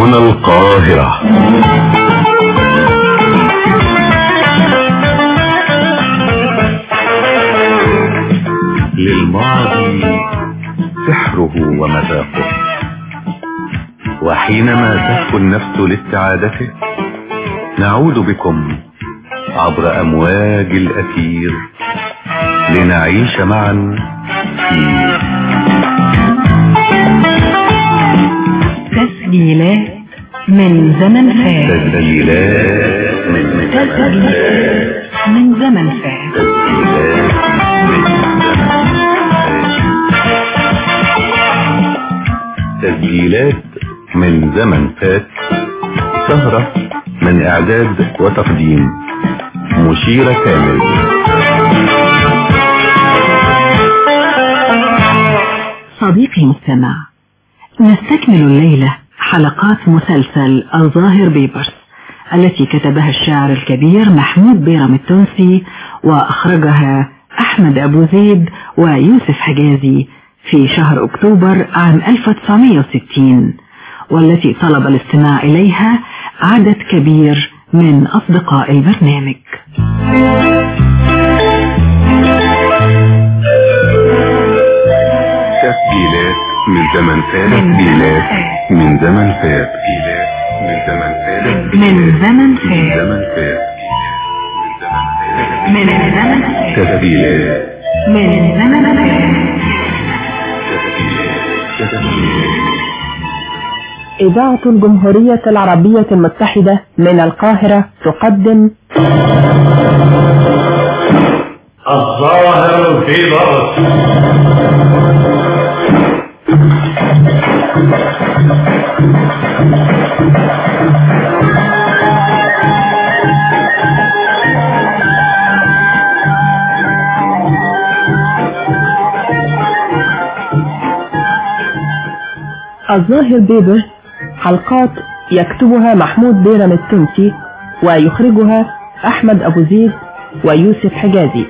هنا القاهرة للماضي سحره ومذاقه وحينما تهفو النفس لاستعادته نعود بكم عبر أمواج الأثير لنعيش معا في تسجيلات من زمن فات تسجيلات من تسجيلات من زمن فات تسجيلات من زمن فات سهرة من إعداد وتقديم مشيرة كامل صديقي المستمع نستكمل الليلة حلقات مسلسل الظاهر بيبرس التي كتبها الشاعر الكبير محمود بيرم التونسي وأخرجها أحمد أبو زيد ويوسف حجازي في شهر أكتوبر عام 1960 والتي طلب الاستماع إليها عدد كبير من أصدقاء البرنامج تسجيلات من زمن فات تسجيلات من زمن فات تسجيلات من زمن فات من زمن من فات زمن فات من زمن فات تسجيلات من زمن فات تسجيلات إذاعة الجمهورية العربية المتحدة من القاهرة تقدم الظاهر في ضرس الظاهر بيبر حلقات يكتبها محمود بيرم التونسي ويخرجها أحمد أبو زيد ويوسف حجازي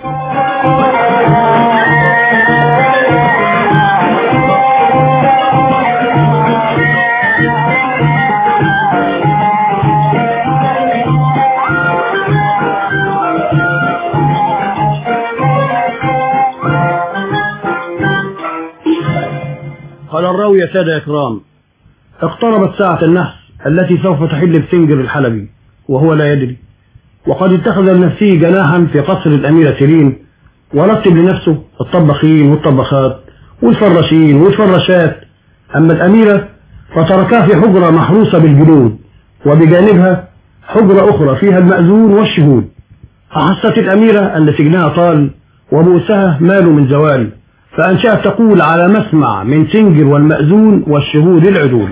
قال الراوي يا سادة إكرام اقتربت ساعة النحس التي سوف تحل بسنجر الحلبي وهو لا يدري وقد اتخذ لنفسه جناحا في قصر الأميرة سيرين ورتب لنفسه الطباخين والطباخات والفراشين والفراشات أما الأميرة فتركها في حجرة محروسة بالجنود وبجانبها حجرة أخرى فيها المأذون والشهود فحست الأميرة أن سجنها طال وبؤسها مال من زوال فأنشأت تقول على مسمع من سنجر والمأذون والشهود العدول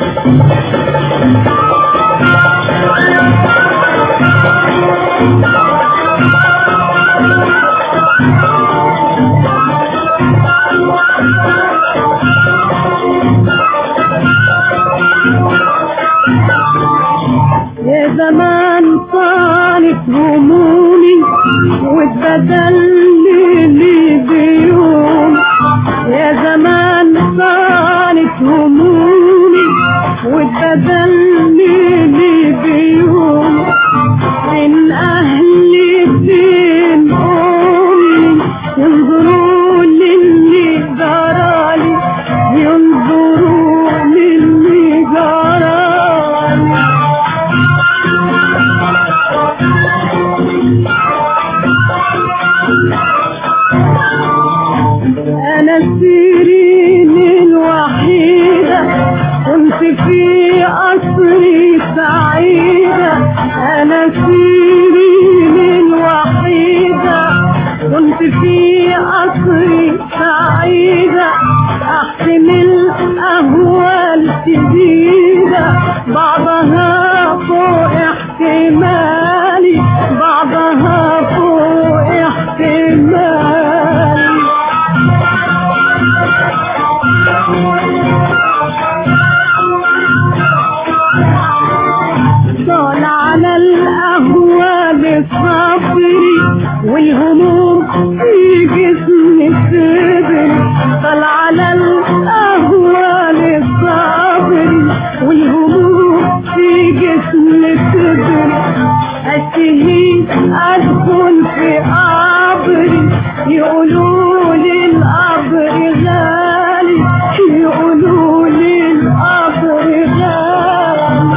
يا زمان صارت همومي واتبدل لي بيوم يا زمان صارت همومي واتبدل لي بيوم من أهلي فين أمي ينظروا للي جرالي ينظروا للي جرالي أنا سيرين الوحيدة كنت في قصري سعيدة أنا سيرين الوحيدة كنت في قصري سعيدة أحسن الأهوال شديدة بعضها فوق احتمالي بعضها فوق احتمالي طال على الأهوال صبري والهموم في جسمي صبري طال على الأهوال صبري والهموم جسم كبر أشهي أدخل في قبري يقولوا لي القبر غالي يقولوا لي القبر غالي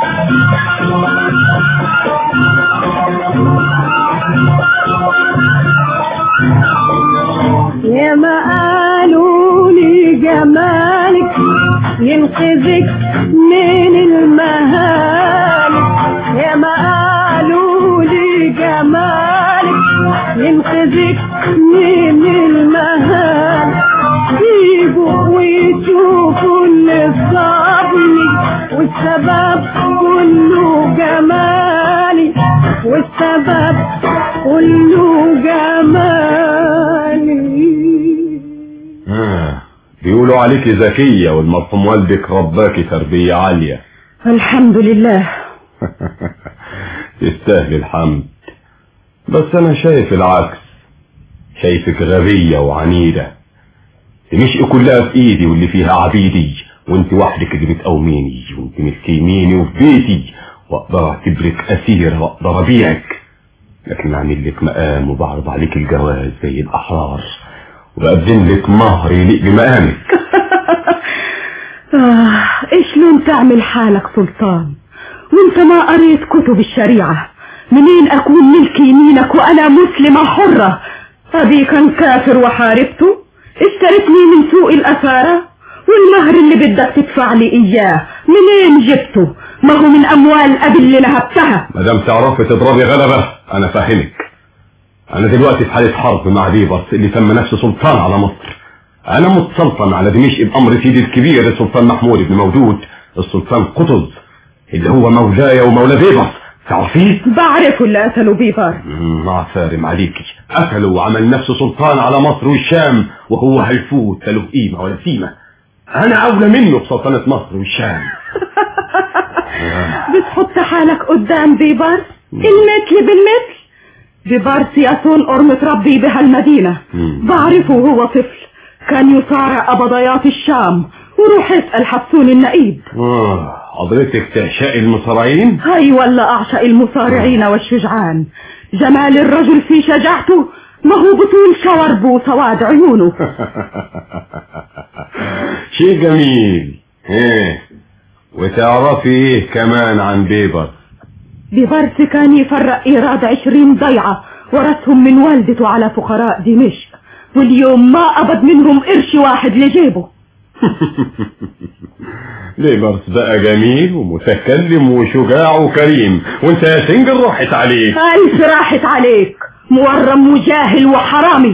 يا ما قالوا لي جمالك ينقذك من المهالك يا ما قالوا لي جمالك ينقذك من المهالك يجوا ويشوفوا اللي صابني والسبب كله جمالي والسبب كله جمالي آه. بيقولوا عليك ذكية والمرحوم والدك رباكي تربية عالية الحمد لله تستاهل الحمد بس انا شايف العكس شايفك غبية وعنيدة مش كلها في ايدي واللي فيها عبيدي وانت وحدك اللي بتقوميني وانت ملك يميني وفي بيتي واقدر اعتبرك اسيرة واقدر ابيعك لكن اعمل لك مقام وبعرض عليك الجواز زي الاحرار وبقدم لك مهر يليق بمقامك آه إيش لون تعمل حالك سلطان وانت ما قريت كتب الشريعة منين أكون ملك يمينك وأنا مسلمة حرة أبي كان كافر وحاربته اشتريتني من سوق الأسارة والمهر اللي بدك تدفع لي إياه منين جبته ما هو من أموال أبي اللي نهبتها مادام تعرفي تضربي غلبة انا فاهمك انا دلوقتي في حالة حرب مع بيبرس اللي سمى نفسه سلطان على مصر انا متسلطن على دمشق بامر سيدي الكبير السلطان محمود بن مودود السلطان قطز اللي هو مولاي ومولى بيبرس تعرفيه بعرفه اللي قتلوا بيبار مم، ما فارم عليكي قتله وعمل نفسه سلطان على مصر والشام وهو هيفوت لا له قيمة ولا سيمة انا اولى منه بسلطنة مصر والشام بتحط حالك قدام بيبار المثل بالمثل بيبار سياسون أور متربي بها المدينة مم. بعرفه وهو طفل كان يصارع قبضيات الشام وروح اسأل حسون النقيب آه، حضرتك تعشقي المصارعين هاي ولا أعشق المصارعين والشجعان جمال الرجل في شجاعته ما هو بطول شوربه وسواد عيونه شيء جميل ايه وتعرفي ايه كمان عن بيبر ببرس كان يفرق إيراد عشرين ضيعة ورثهم من والدته على فقراء دمشق واليوم ما قبض منهم قرش واحد لجيبه بيبرس بقى جميل ومتكلم وشجاع وكريم وانت يا سنجل راحت عليه ألف راحت عليك مورم وجاهل وحرامي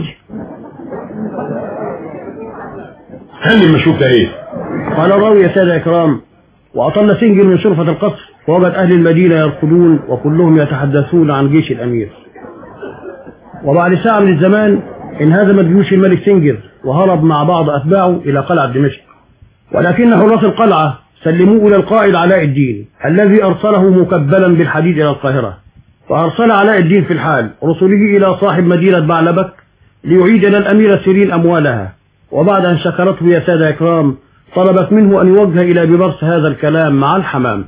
استني اما اشوف ده ايه قال راوي يا سادة إكرام وأطل سنجر من شرفة القصر ووجد أهل المدينة يرقدون وكلهم يتحدثون عن جيش الأمير وبعد ساعة من الزمان انهزمت جيوش الملك سنجر وهرب مع بعض أتباعه إلى قلعة دمشق ولكن حراس القلعة سلموه إلى القائد علاء الدين الذي أرسله مكبلا بالحديد إلى القاهرة فأرسل علاء الدين في الحال رسله إلى صاحب مدينة بعلبك ليعيد إلى الأميرة سيرين أموالها وبعد أن شكرته يا سادة إكرام طلبت منه أن يوجه إلى ببرس هذا الكلام مع الحمام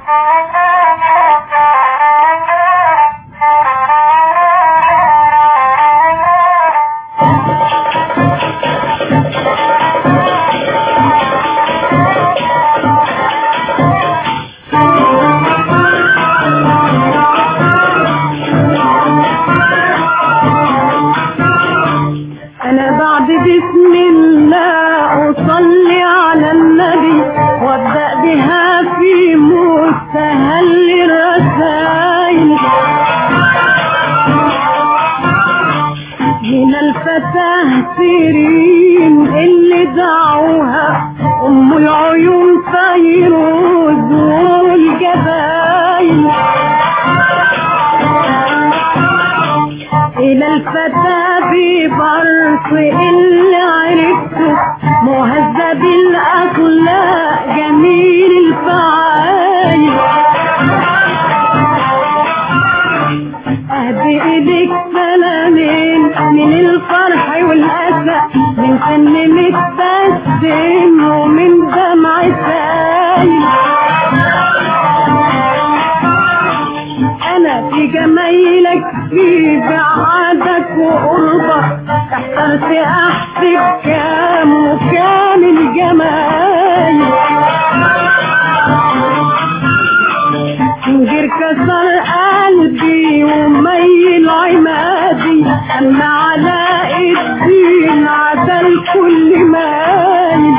أنا بعد بسم الله أصلي على النبي وابدأ بها في مستهل الرسائل من الفتاة سيرين اللي دعوها أم العيون فيروز والجباين إلى الفتى ببرص اللي عرفته مهذب الأخلاق جميل الفعايل أهدي إيدك سلامين من الفرح والأسى من فن متبسم ومن دمع سايل في جمايلك في بعادك وقربك احترت احسب كام وكام الجمايل غير كسر قلبي وميل عمادي اما علاء الدين عدل كل مايل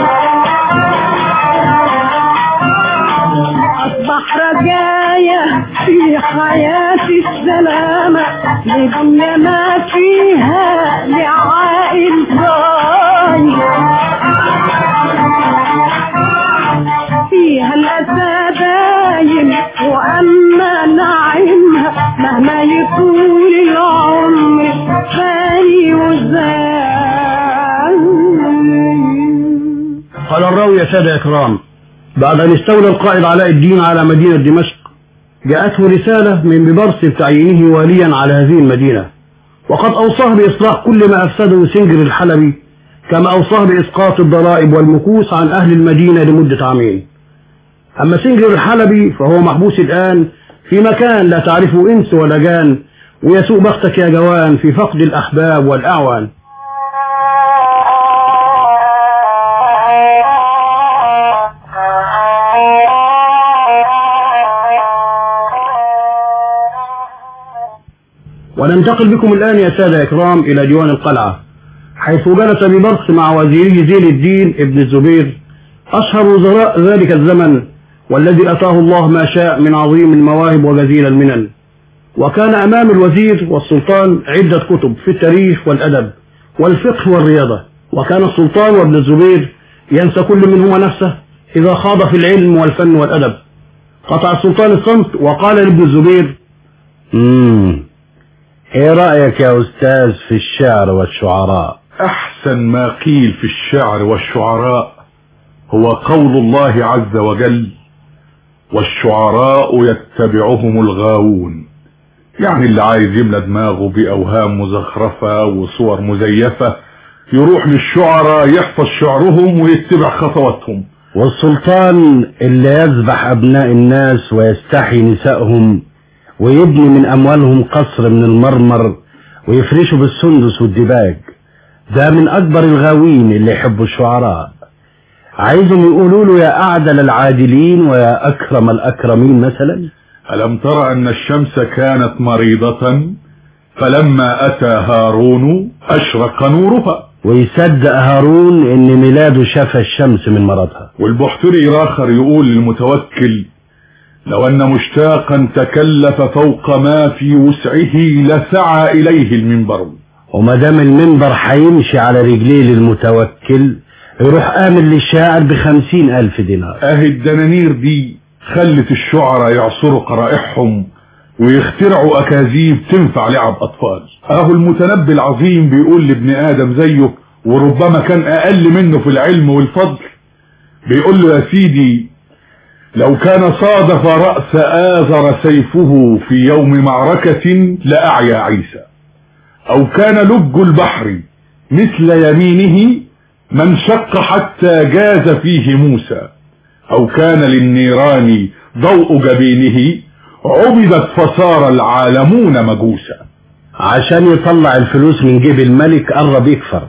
اصبح رجايا في حياتي السلامة لدنيا ما فيها لعائل صاير فيها الأسى دايم وأما نعيمها مهما يطول العمر ثاني وزاين قال الراوي يا سادة إكرام بعد أن استولى القائد علاء الدين على مدينة دمشق جاءته رسالة من ببرس بتعيينه واليا على هذه المدينة وقد أوصاه بإصلاح كل ما أفسده سنجر الحلبي كما أوصاه بإسقاط الضرائب والمكوس عن أهل المدينة لمدة عامين أما سنجر الحلبي فهو محبوس الآن في مكان لا تعرفه إنس ولا جان ويسوء بختك يا جوان في فقد الأحباب والأعوان وننتقل بكم الآن يا سادة إكرام إلى ديوان القلعة حيث جلس ببرس مع وزيره زين الدين ابن الزبير أشهر وزراء ذلك الزمن والذي أتاه الله ما شاء من عظيم المواهب وجزيل المنن وكان أمام الوزير والسلطان عدة كتب في التاريخ والأدب والفقه والرياضة وكان السلطان وابن الزبير ينسى كل منهما نفسه إذا خاض في العلم والفن والأدب قطع السلطان الصمت وقال لابن الزبير مم. ايه رأيك يا أستاذ في الشعر والشعراء أحسن ما قيل في الشعر والشعراء هو قول الله عز وجل والشعراء يتبعهم الغاوون يعني اللي عايز يملى دماغه بأوهام مزخرفة وصور مزيفة يروح للشعراء يحفظ شعرهم ويتبع خطواتهم والسلطان اللي يذبح أبناء الناس ويستحي نسائهم ويبني من أموالهم قصر من المرمر ويفرشوا بالسندس والدباج ده من أكبر الغاوين اللي يحبوا الشعراء عايزهم يقولوا له يا أعدل العادلين ويا أكرم الأكرمين مثلا ألم تر أن الشمس كانت مريضة فلما أتى هارون أشرق نورها ويصدق هارون إن ميلاده شاف الشمس من مرضها والبحتري الآخر يقول للمتوكل لو أن مشتاقا تكلف فوق ما في وسعه لسعى إليه المنبر وما دام المنبر هيمشي على رجليه للمتوكل يروح آمن للشاعر بخمسين ألف دينار أهي الدنانير دي خلت الشعراء يعصروا قرائحهم ويخترعوا أكاذيب تنفع لعب أطفال أهو المتنبي العظيم بيقول لابن آدم زيه وربما كان أقل منه في العلم والفضل بيقول له يا سيدي لو كان صادف رأس آذر سيفه في يوم معركة لأعيا عيسى أو كان لج البحر مثل يمينه ما انشق حتى جاز فيه موسى أو كان للنيران ضوء جبينه عبدت فصار العالمون مجوسا عشان يطلع الفلوس من جيب الملك قرب يكفر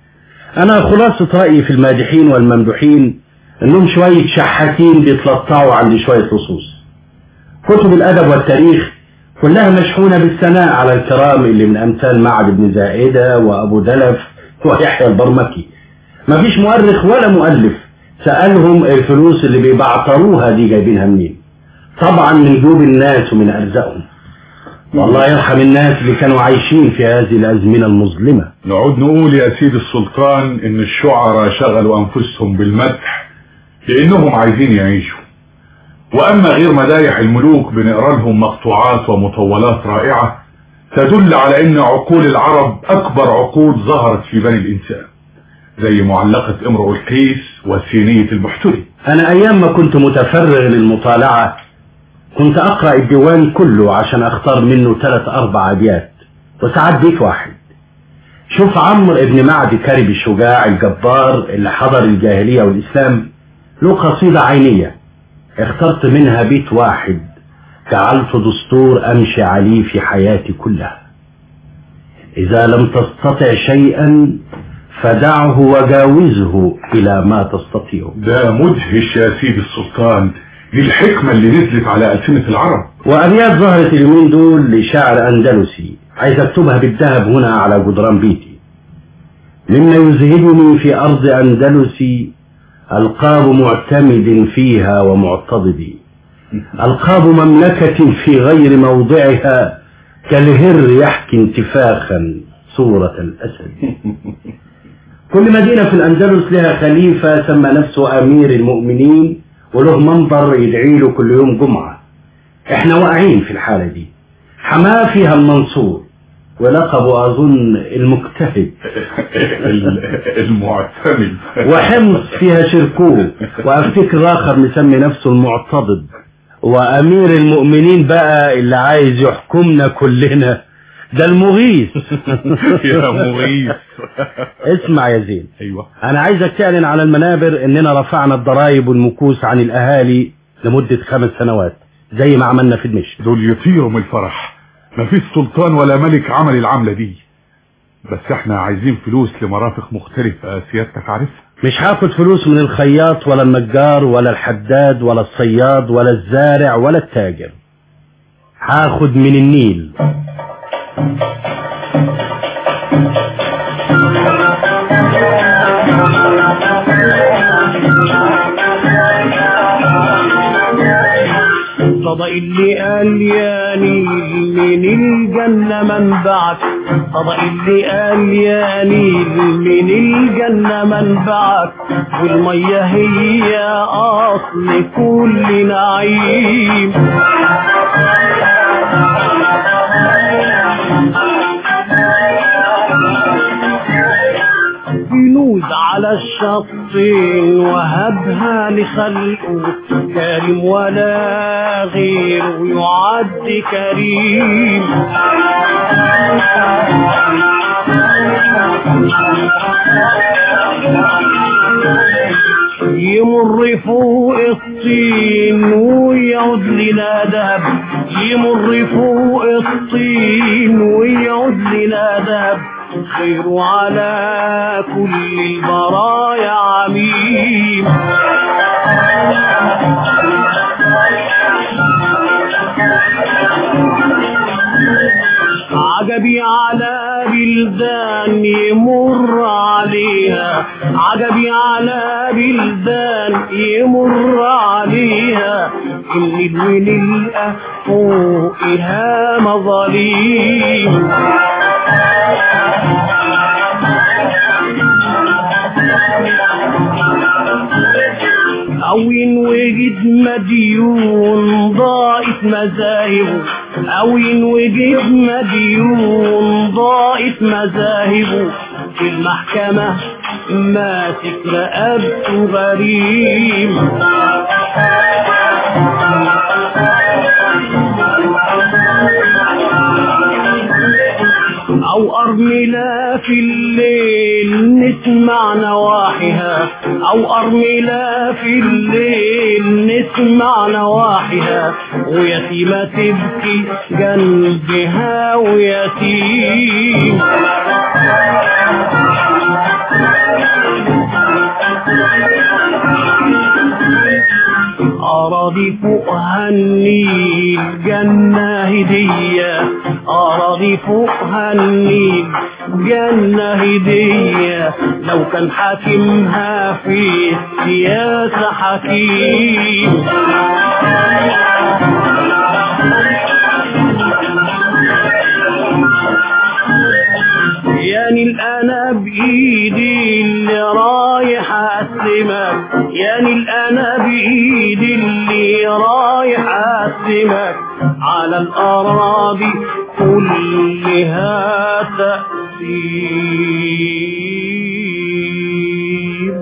أنا خلاصة رأيي في المادحين والممدوحين إنهم شوية شحاتين بيتلطعوا عند شوية لصوص كتب الأدب والتاريخ كلها مشحونة بالثناء على الكرام اللي من أمثال معد بن زائدة وأبو دلف ويحيى البرمكي مفيش مؤرخ ولا مؤلف سألهم الفلوس اللي بيبعتروها دي جايبينها منين طبعا من جوب الناس ومن أرزاقهم والله يرحم الناس اللي كانوا عايشين في هذه الأزمنة المظلمة نقعد نقول يا سيد السلطان ان الشعراء شغلوا انفسهم بالمدح لانهم عايزين يعيشوا واما غير مدايح الملوك بنقرا لهم مقطوعات ومطولات رائعة تدل على ان عقول العرب اكبر عقول ظهرت في بني الانسان زي معلقة امرؤ القيس وسينية البحتري أنا أيام ما كنت متفرغ للمطالعة كنت أقرأ الديوان كله عشان أختار منه ثلاث أربع أبيات وساعات بيت واحد شوف عمرو ابن معدي كرب الشجاع الجبار اللي حضر الجاهلية والإسلام له قصيدة عينية اخترت منها بيت واحد جعلت دستور أمشي عليه في حياتي كلها إذا لم تستطع شيئا فدعه وجاوزه إلى ما تستطيع ده مدهش يا سيدي السلطان للحكمة اللي نزلت على ألسنة العرب وأبيات ظهرت اليومين دول لشاعر أندلسي عايز أكتبها بالذهب هنا على جدران بيتي مما يزهدني في أرض أندلسي ألقاب معتمد فيها ومعتضد ألقاب مملكة في غير موضعها كالهر يحكي انتفاخا صورة الأسد كل مدينة في الأندلس لها خليفة سمى نفسه أمير المؤمنين وله منبر يدعي له كل يوم جمعة احنا واقعين في الحالة دي حماه فيها المنصور ولقبه أظن المجتهد المعتمد وحمص فيها شركوه وأفتكر آخر مسمي نفسه المعتضد وأمير المؤمنين بقى اللي عايز يحكمنا كلنا ده المغيث يا مغيث اسمع يا زين ايوه انا عايزك تعلن على المنابر اننا رفعنا الضرائب والمكوس عن الاهالي لمدة خمس سنوات زي ما عملنا في دمشق دول يطيروا من الفرح مفيش سلطان ولا ملك عمل العملة دي بس احنا عايزين فلوس لمرافق مختلفة سيادتك عارفها مش هاخد فلوس من الخياط ولا النجار ولا الحداد ولا الصياد ولا الزارع ولا التاجر هاخد من النيل صدق اللي قال يا نيل من الجنة منبعك صدق اللي قال يا نيل من الجنة منبعك والمية هي أصل كل نعيم جنود على الشطين وهبها لخلقه كريم ولا غيره يعد كريم يمر فوق الطين ويعود لنا دهب يمر فوق الطين ويعود لنا دهب خير على كل البرايا عميم عجبي على بلدان يمر عليها عجبي على بلدان يمر عليها اللي بنلقى فوقها مظاليم أو إن وجد مديون ضاعت مذاهبه أو إن وجد مديون ضاعت مذاهبه في المحكمة ماسك رقبته غريم أو أرملة في الليل نسمع نواحيها أو أرملة في الليل نسمع نواحيها ويتيمة تبكي جنبها ويتيم أراضي فوقها النيل جنة هدية أراضي فوقها النيل جنة هدية لو كان حاكمها في السياسة حكيم يعني الأنا بإيدي اللي رايح أسلمك يعني الأنا بإيدي اللي رايح أسلمك على الأراضي كلها تأثير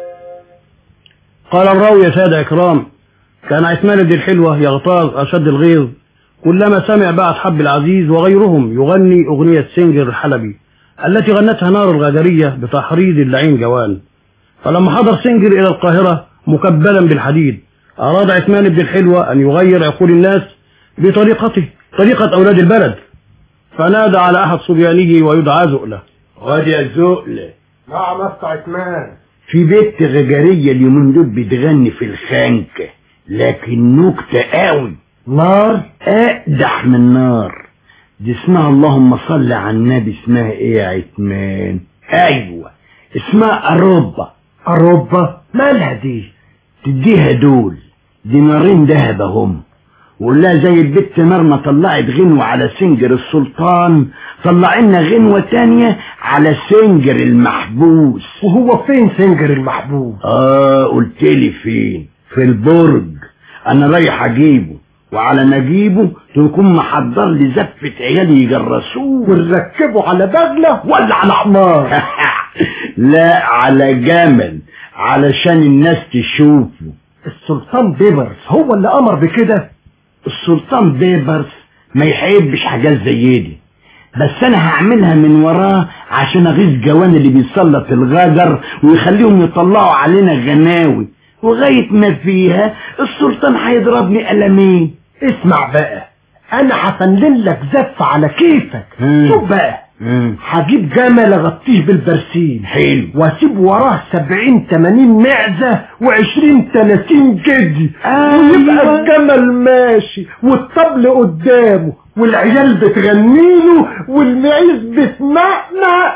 قال الراوي يا سادة إكرام كان عثمان بن الحلوة يغتاظ أشد الغيظ كلما سمع بعد حب العزيز وغيرهم يغني أغنية سنجر الحلبي التي غنتها نار الغدرية بتحريض اللعين جوان فلما حضر سنجر إلى القاهرة مكبلا بالحديد أراد عثمان بن الحلوة أن يغير عقول الناس بطريقته طريقة أولاد البلد فنادى على أحد صبيانه ويدعى زؤلة غادي يا زؤلة نعم أفتح عثمان في بنت غجرية اليومين دول بتغني في الخنكة لكن نكتة قوي نار اقدح من نار دي اسمها اللهم صل على النبي اسمها ايه يا عثمان ايوه اسمها اروبا أوروبا مالها دي تديها دول دينارين دهب هم وقول لها زي البت نار ما طلعت غنوة على سنجر السلطان طلع لنا غنوة تانية على سنجر المحبوس وهو فين سنجر المحبوب اه قلت لي فين في البرج انا رايح اجيبه وعلى ما اجيبه تكون محضر لي زفة عيالي يجرسوه ونركبه على بغلة ولا على حمار لا على جمل علشان الناس تشوفه السلطان بيبرز هو اللي أمر بكده السلطان بيبرس ما يحبش حاجات زي دي بس انا هعملها من وراه عشان اغيظ جوان اللي بيسلط الغجر ويخليهم يطلعوا علينا غناوي وغاية ما فيها السلطان هيضربني قلمين اسمع بقى أنا هفنن لك زفة على كيفك مم. شوف بقى مم. هجيب جمل اغطيه بالبرسيم حلو واسيب وراه سبعين تمانين معزة وعشرين تلاتين جدي أيوة. ويبقى الجمل ماشي والطبل قدامه والعيال بتغنيله والمعيز بتمقمق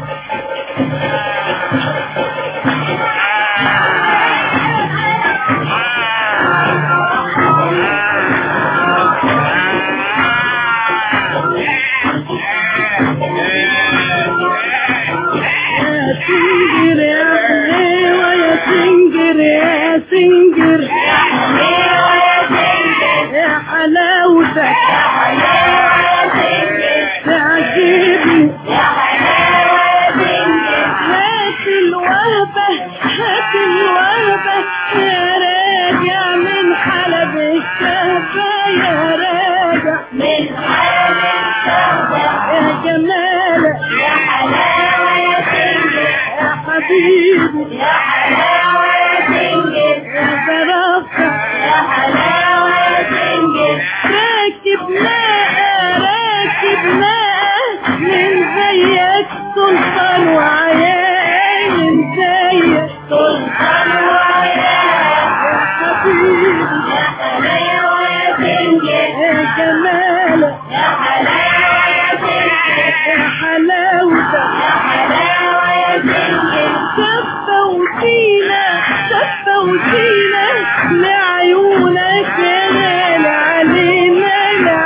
سنجر يا حليوة يا سنجر يا سنجر يا حليوة يا سنجر يا حلاوتك يا حلاوة يا سنجر تعجبني يا حلاوة يا سنجر هات الوهبة هات الوهبة يا راجع من حلب الشهبة يا راجع من حلب الشهبة يا جمالك يا حلاوة يا سنجر يا حبيبي يا حلاوة يا سنجر يا زرافة يا حلاوة يا سنجر راكب ناقة راكب ناقة من زيك سلطان وعيال من زيك سلطان وعيال يا حبيبي يا حلاوة يا سنجر يا جمالك يا حلاوة يا سنجر يا حلاوتك يا حلاوة يا سنجر شفة وسيلة شفة وسيلة لعيونك يا غالي علينا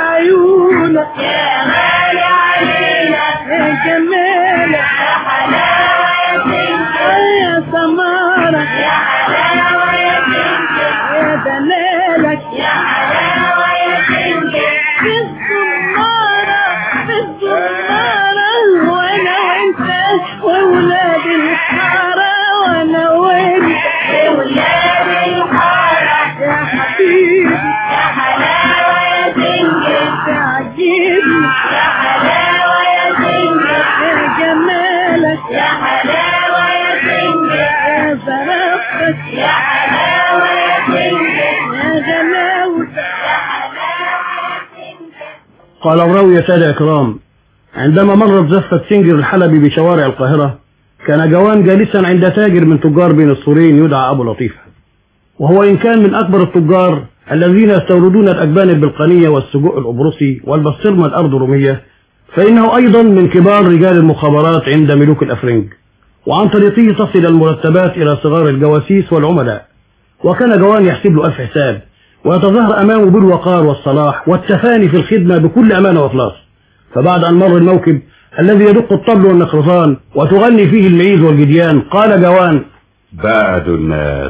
لعيونك يا غالي علينا يا جمالك يا حلاوة يا سنجر يا سمارة يا حلاوة يا سنجر يا دلالك يا حلاوة يا سنجر في الزمارة في الزمارة وانا وانت واولاد الحارة وانا وانت واولاد الحارة يا حبيبي يا حلاوة يا سنجر تعجبني يا حلاوة يا سنجر يا جمالك يا حلاوة يا سنجر يا زرفتك يا حلاوة يا سنجر يا جماوتك يا حلاوة يا سنجر قال الراوي يا سادة إكرام عندما مرت زفة سنجر الحلبي بشوارع القاهرة كان جوان جالسا عند تاجر من تجار بين السورين يدعى أبو لطيف وهو إن كان من أكبر التجار الذين يستوردون الأجبان البلقانية والسجوء الأبرصي والبسطرمة الأرض الرومية فإنه أيضا من كبار رجال المخابرات عند ملوك الأفرنج وعن طريقه تصل المرتبات إلى صغار الجواسيس والعملاء وكان جوان يحسب له ألف حساب ويتظاهر أمامه بالوقار والصلاح والتفاني في الخدمة بكل أمانة وإخلاص فبعد أن مر الموكب الذي يدق الطبل والنقرطان وتغني فيه المعيز والجديان قال جوان بعد الناس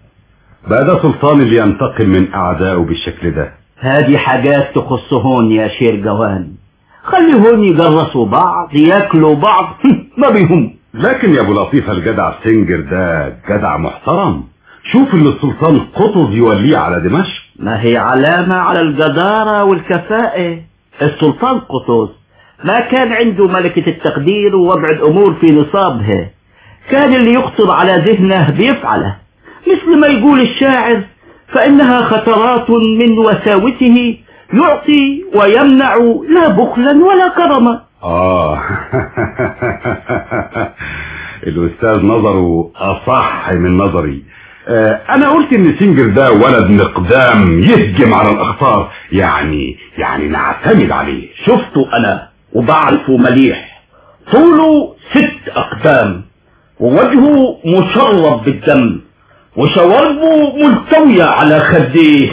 بقى ده سلطان اللي ينتقم من أعدائه بالشكل ده هذه حاجات تخصهن يا شير جوان خليهن يجرسوا بعض ياكلوا بعض ما بيهم لكن يا ابو لطيف الجدع سنجر ده جدع محترم شوف اللي السلطان قطز يوليه على دمشق ما هي علامة على الجدارة والكفاءة السلطان قطز ما كان عنده ملكة التقدير ووضع الأمور في نصابها كان اللي يخطر على ذهنه بيفعله مثل ما يقول الشاعر فإنها خطرات من وساوسه يعطي ويمنع لا بخلا ولا كرما آه الأستاذ نظره أصح من نظري آه أنا قلت إن سينجر ده ولد مقدام يهجم على الأخطار يعني يعني نعتمد عليه شفته أنا وبعرفه مليح طوله ست أقدام ووجهه مشرب بالدم وشواربه ملتوية على خديه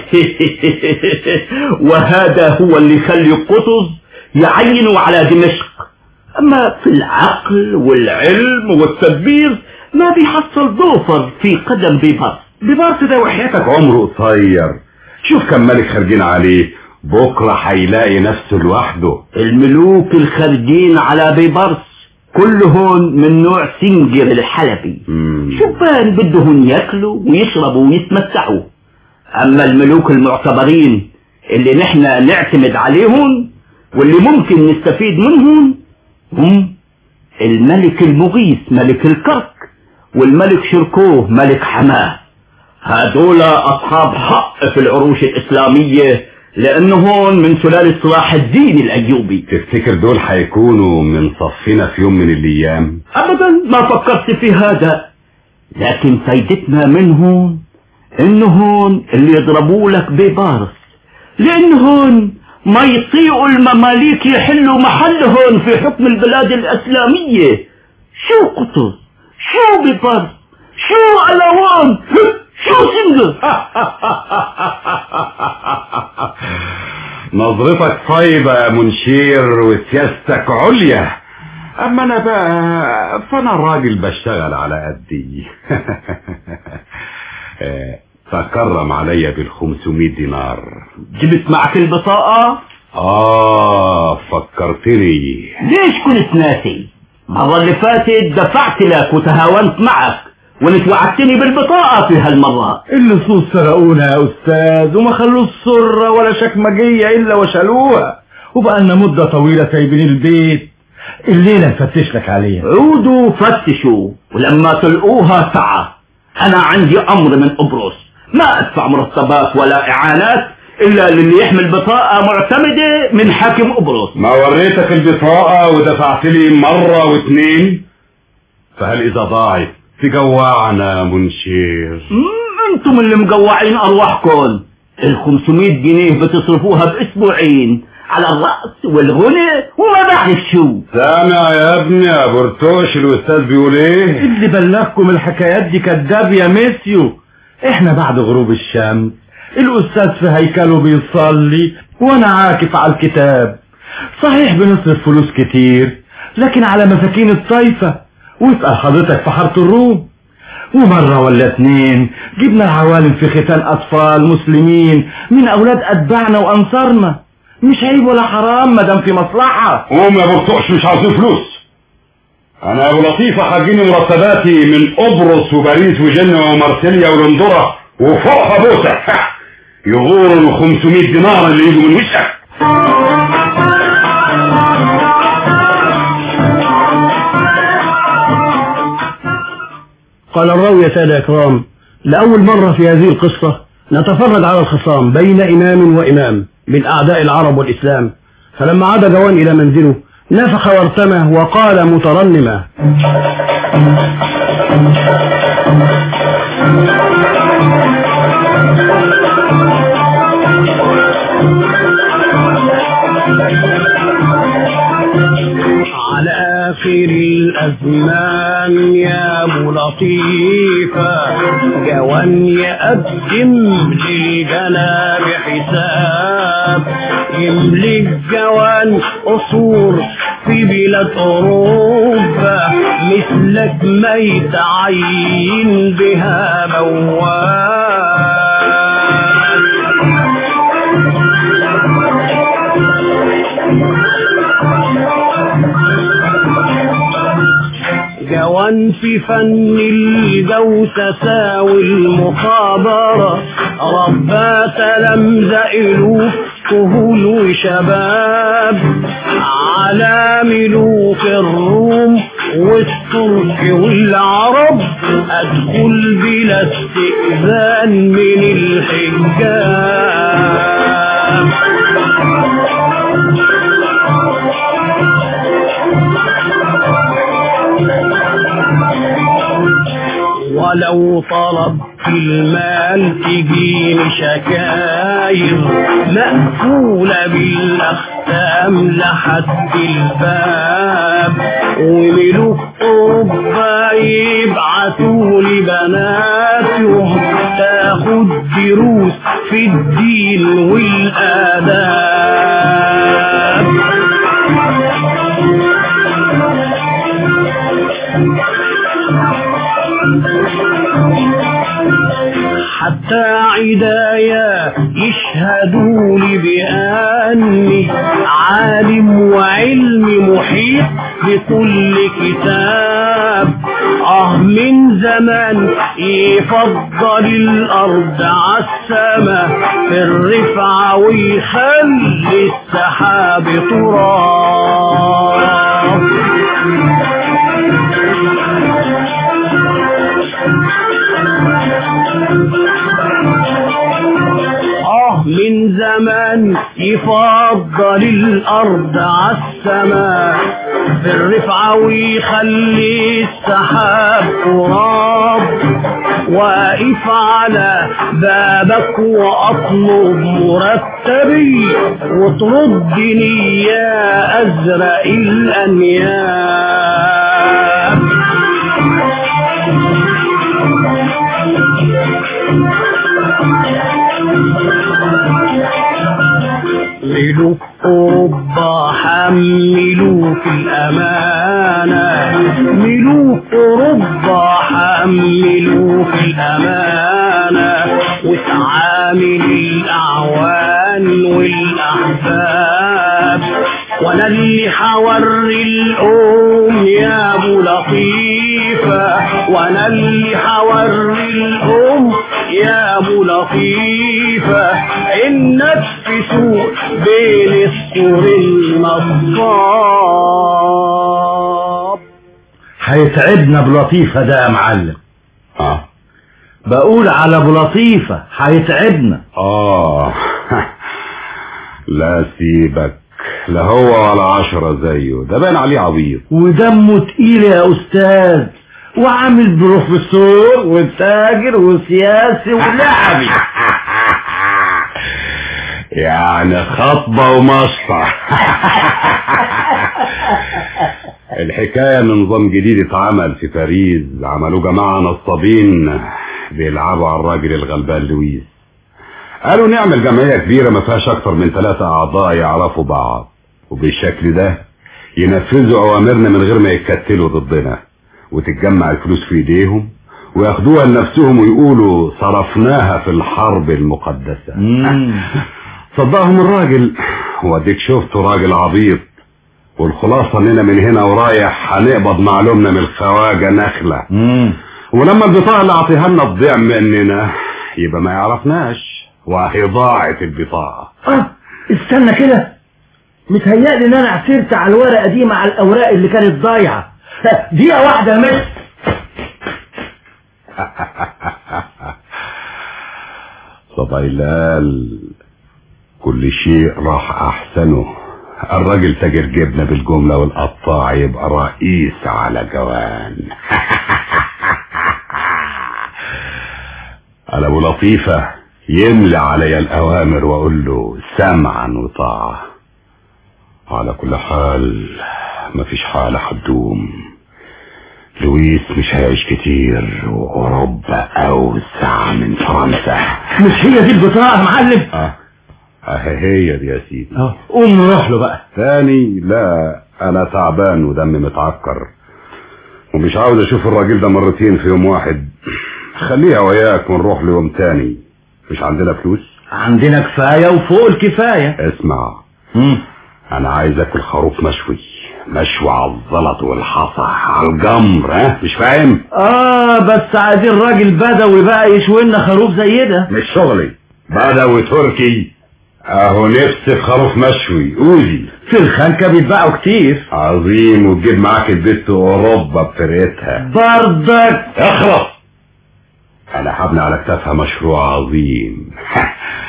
وهذا هو اللي يخلي قطز يعينوا على دمشق أما في العقل والعلم والتدبير ما بيحصل ضوفر في قدم بيبرس بيبرس ده وحياتك عمره قصير شوف كم ملك خارجين عليه بكرة هيلاقي نفسه لوحده الملوك الخارجين على بيبرس كلهم من نوع سنجر الحلبي شبان بدهم ياكلوا ويشربوا ويتمتعوا اما الملوك المعتبرين اللي نحن نعتمد عليهم واللي ممكن نستفيد منهم هم الملك المغيث ملك الكرك والملك شركوه ملك حماه هذول اصحاب حق في العروش الاسلاميه لانهم من سلالة صلاح الدين الايوبي تفتكر دول هيكونوا من صفنا في يوم من الايام ابدا ما فكرت في هذا لكن فايدتنا منهم انهم اللي يضربوا لك ببارس لانهم ما يطيعوا المماليك يحلوا محلهم في حكم البلاد الاسلامية شو قطز شو ببارس شو الوان شو سنجر نظرتك طيبة يا منشير وسياستك عليا اما انا بقى فانا راجل بشتغل على قدي تكرم عليا بالخمسمائة دينار جبت معك البطاقة اه فكرتني ليش كنت ناسي المرة اللي فاتت دفعت لك وتهاونت معك وانت وعدتني بالبطاقة في هالمرة اللصوص سرقونا يا استاذ وما خلوا السرة ولا شكمجية الا وشالوها وبقى لنا مدة طويلة سايبين البيت الليلة نفتش لك عليها عودوا فتشوا ولما تلقوها سعى انا عندي امر من قبرص ما ادفع مرتبات ولا اعانات الا للي يحمل بطاقة معتمدة من حاكم قبرص ما وريتك البطاقة ودفعت لي مرة واثنين فهل اذا ضاعت تجوعنا منشير انتم اللي مجوعين ارواحكم ال 500 جنيه بتصرفوها باسبوعين على الرأس والغنى وما بعرف شو سامع يا ابني يا برتوش الاستاذ بيقول ايه اللي بلغكم الحكايات دي كداب يا ميسيو احنا بعد غروب الشمس الاستاذ في هيكله بيصلي وانا عاكف على الكتاب صحيح بنصرف فلوس كتير لكن على مساكين الطايفة واسأل حضرتك في حارة الروم ومرة ولا اتنين جبنا العوالم في ختان أطفال مسلمين من أولاد أتباعنا وأنصارنا مش عيب ولا حرام مدام في مصلحة قوم يا برتقش مش عاوزين فلوس انا ابو لطيفة هجيني مرتباتي من قبرص وباريس وجنة ومارسيليا ولندرة وفوقها بوسة يغور ال 500 دينار اللي يجوا من وشك قال الراوي يا سادة إكرام لأول مرة في هذه القصة نتفرج على الخصام بين إمام وإمام من أعداء العرب والإسلام فلما عاد جوان إلى منزله نفخ وارتمى وقال مترنما على آخر الأزمان يا أبو لطيفة جوان يقدم للجناب حساب يملك جوان قصور في بلاد أوروبا مثلك ما يتعين بها موال جوان في فن الجوسسة والمخابرة ربا تلمذة ألوف كهول وشباب على ملوك الروم والترك والعرب أدخل بلا استئذان من الحجاب ولو طلب في المال تجيني شكاير مقفولة بالأختام لحد الباب وملوك أوروبا يبعتولي بناتهم تاخد دروس في الدين والآداب حتى عدايا يشهدوا لي بأني عالم وعلم محيط بكل كتاب آه من زمان يفضل الأرض عالسما في الرفعة ويخلي السحاب تراب آه من زمان يفضل الأرض عالسماء في الرفعة ويخلي السحاب تراب واقف على بابك وأطلب مرتبي وتردني يا أزرق الأنياب ملوك أوروبا حملوك الأمانة ملوك أوروبا حملوك الأمانة وتعامل الأعوان والأحباب وأنا اللي حوري الأم يا أبو لطيفة وأنا اللي حوري الأم يا أبو لطيفة إنك في سوق بين السور النصاب هيتعبنا بلطيفة ده يا معلم اه بقول على بلطيفة هيتعبنا اه لا سيبك لا هو ولا عشرة زيه ده باين عليه عبيط ودمه تقيل يا أستاذ وعامل بروفيسور وتاجر وسياسي ولعبي يعني خطبة ومشطة الحكاية من نظام جديد اتعمل في باريس عملوه جماعة نصابين بيلعبوا على الراجل الغلبان لويس قالوا نعمل جمعية كبيرة ما فيهاش أكتر من ثلاثة أعضاء يعرفوا بعض وبالشكل ده ينفذوا أوامرنا من غير ما يتكتلوا ضدنا وتتجمع الفلوس في إيديهم وياخدوها لنفسهم ويقولوا صرفناها في الحرب المقدسة صدقهم الراجل واديك شفته راجل عبيط والخلاصة اننا من هنا ورايح هنقبض معلومنا من الخواجة نخلة ولما البطاقة اللي اعطيها لنا تضيع مننا يبقى ما يعرفناش وهي ضاعت البطاقة اه استنى كده متهيألي ان انا عثرت على الورقة دي مع الاوراق اللي كانت ضايعة دقيقة واحدة مس صبايلال كل شيء راح احسنه الراجل تاجر جبنة بالجملة والقطاع يبقى رئيس على جوان انا ابو لطيفة يملى علي الاوامر واقول له سمعا وطاعة على كل حال مفيش حالة هتدوم لويس مش هيعيش كتير واوروبا اوسع من فرنسا مش هي دي البطاقة يا معلم اه اه هي دي يا سيدي اه قوم نروح له بقى تاني لا انا تعبان ودمي متعكر ومش عاوز اشوف الراجل ده مرتين في يوم واحد خليها وياك ونروح له يوم تاني مش عندنا فلوس عندنا كفاية وفوق الكفاية اسمع مم. انا عايز اكل خروف مشوي مشوي على الزلط والحصى على الجمر ها مش فاهم اه بس عايزين راجل بدوي بقى يشوي لنا خروف زي ده مش شغلي بدوي تركي اهو نفسي في خروف مشوي قولي في الخنكة بيتباعوا كتير عظيم وتجيب معاك البت اوروبا بفرقتها برضك اخلص انا حبني على كتافها مشروع عظيم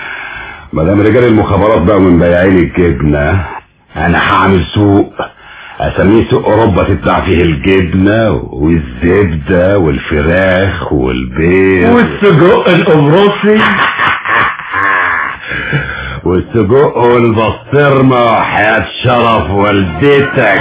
ما دام رجال المخابرات بقى من بياعين الجبنه انا هعمل سوق اسميه سوق اوروبا تتباع فيه الجبنة والزبدة والفراخ والبيض والسجق القبرصي والسجق والبسطرمة وحياة شرف والدتك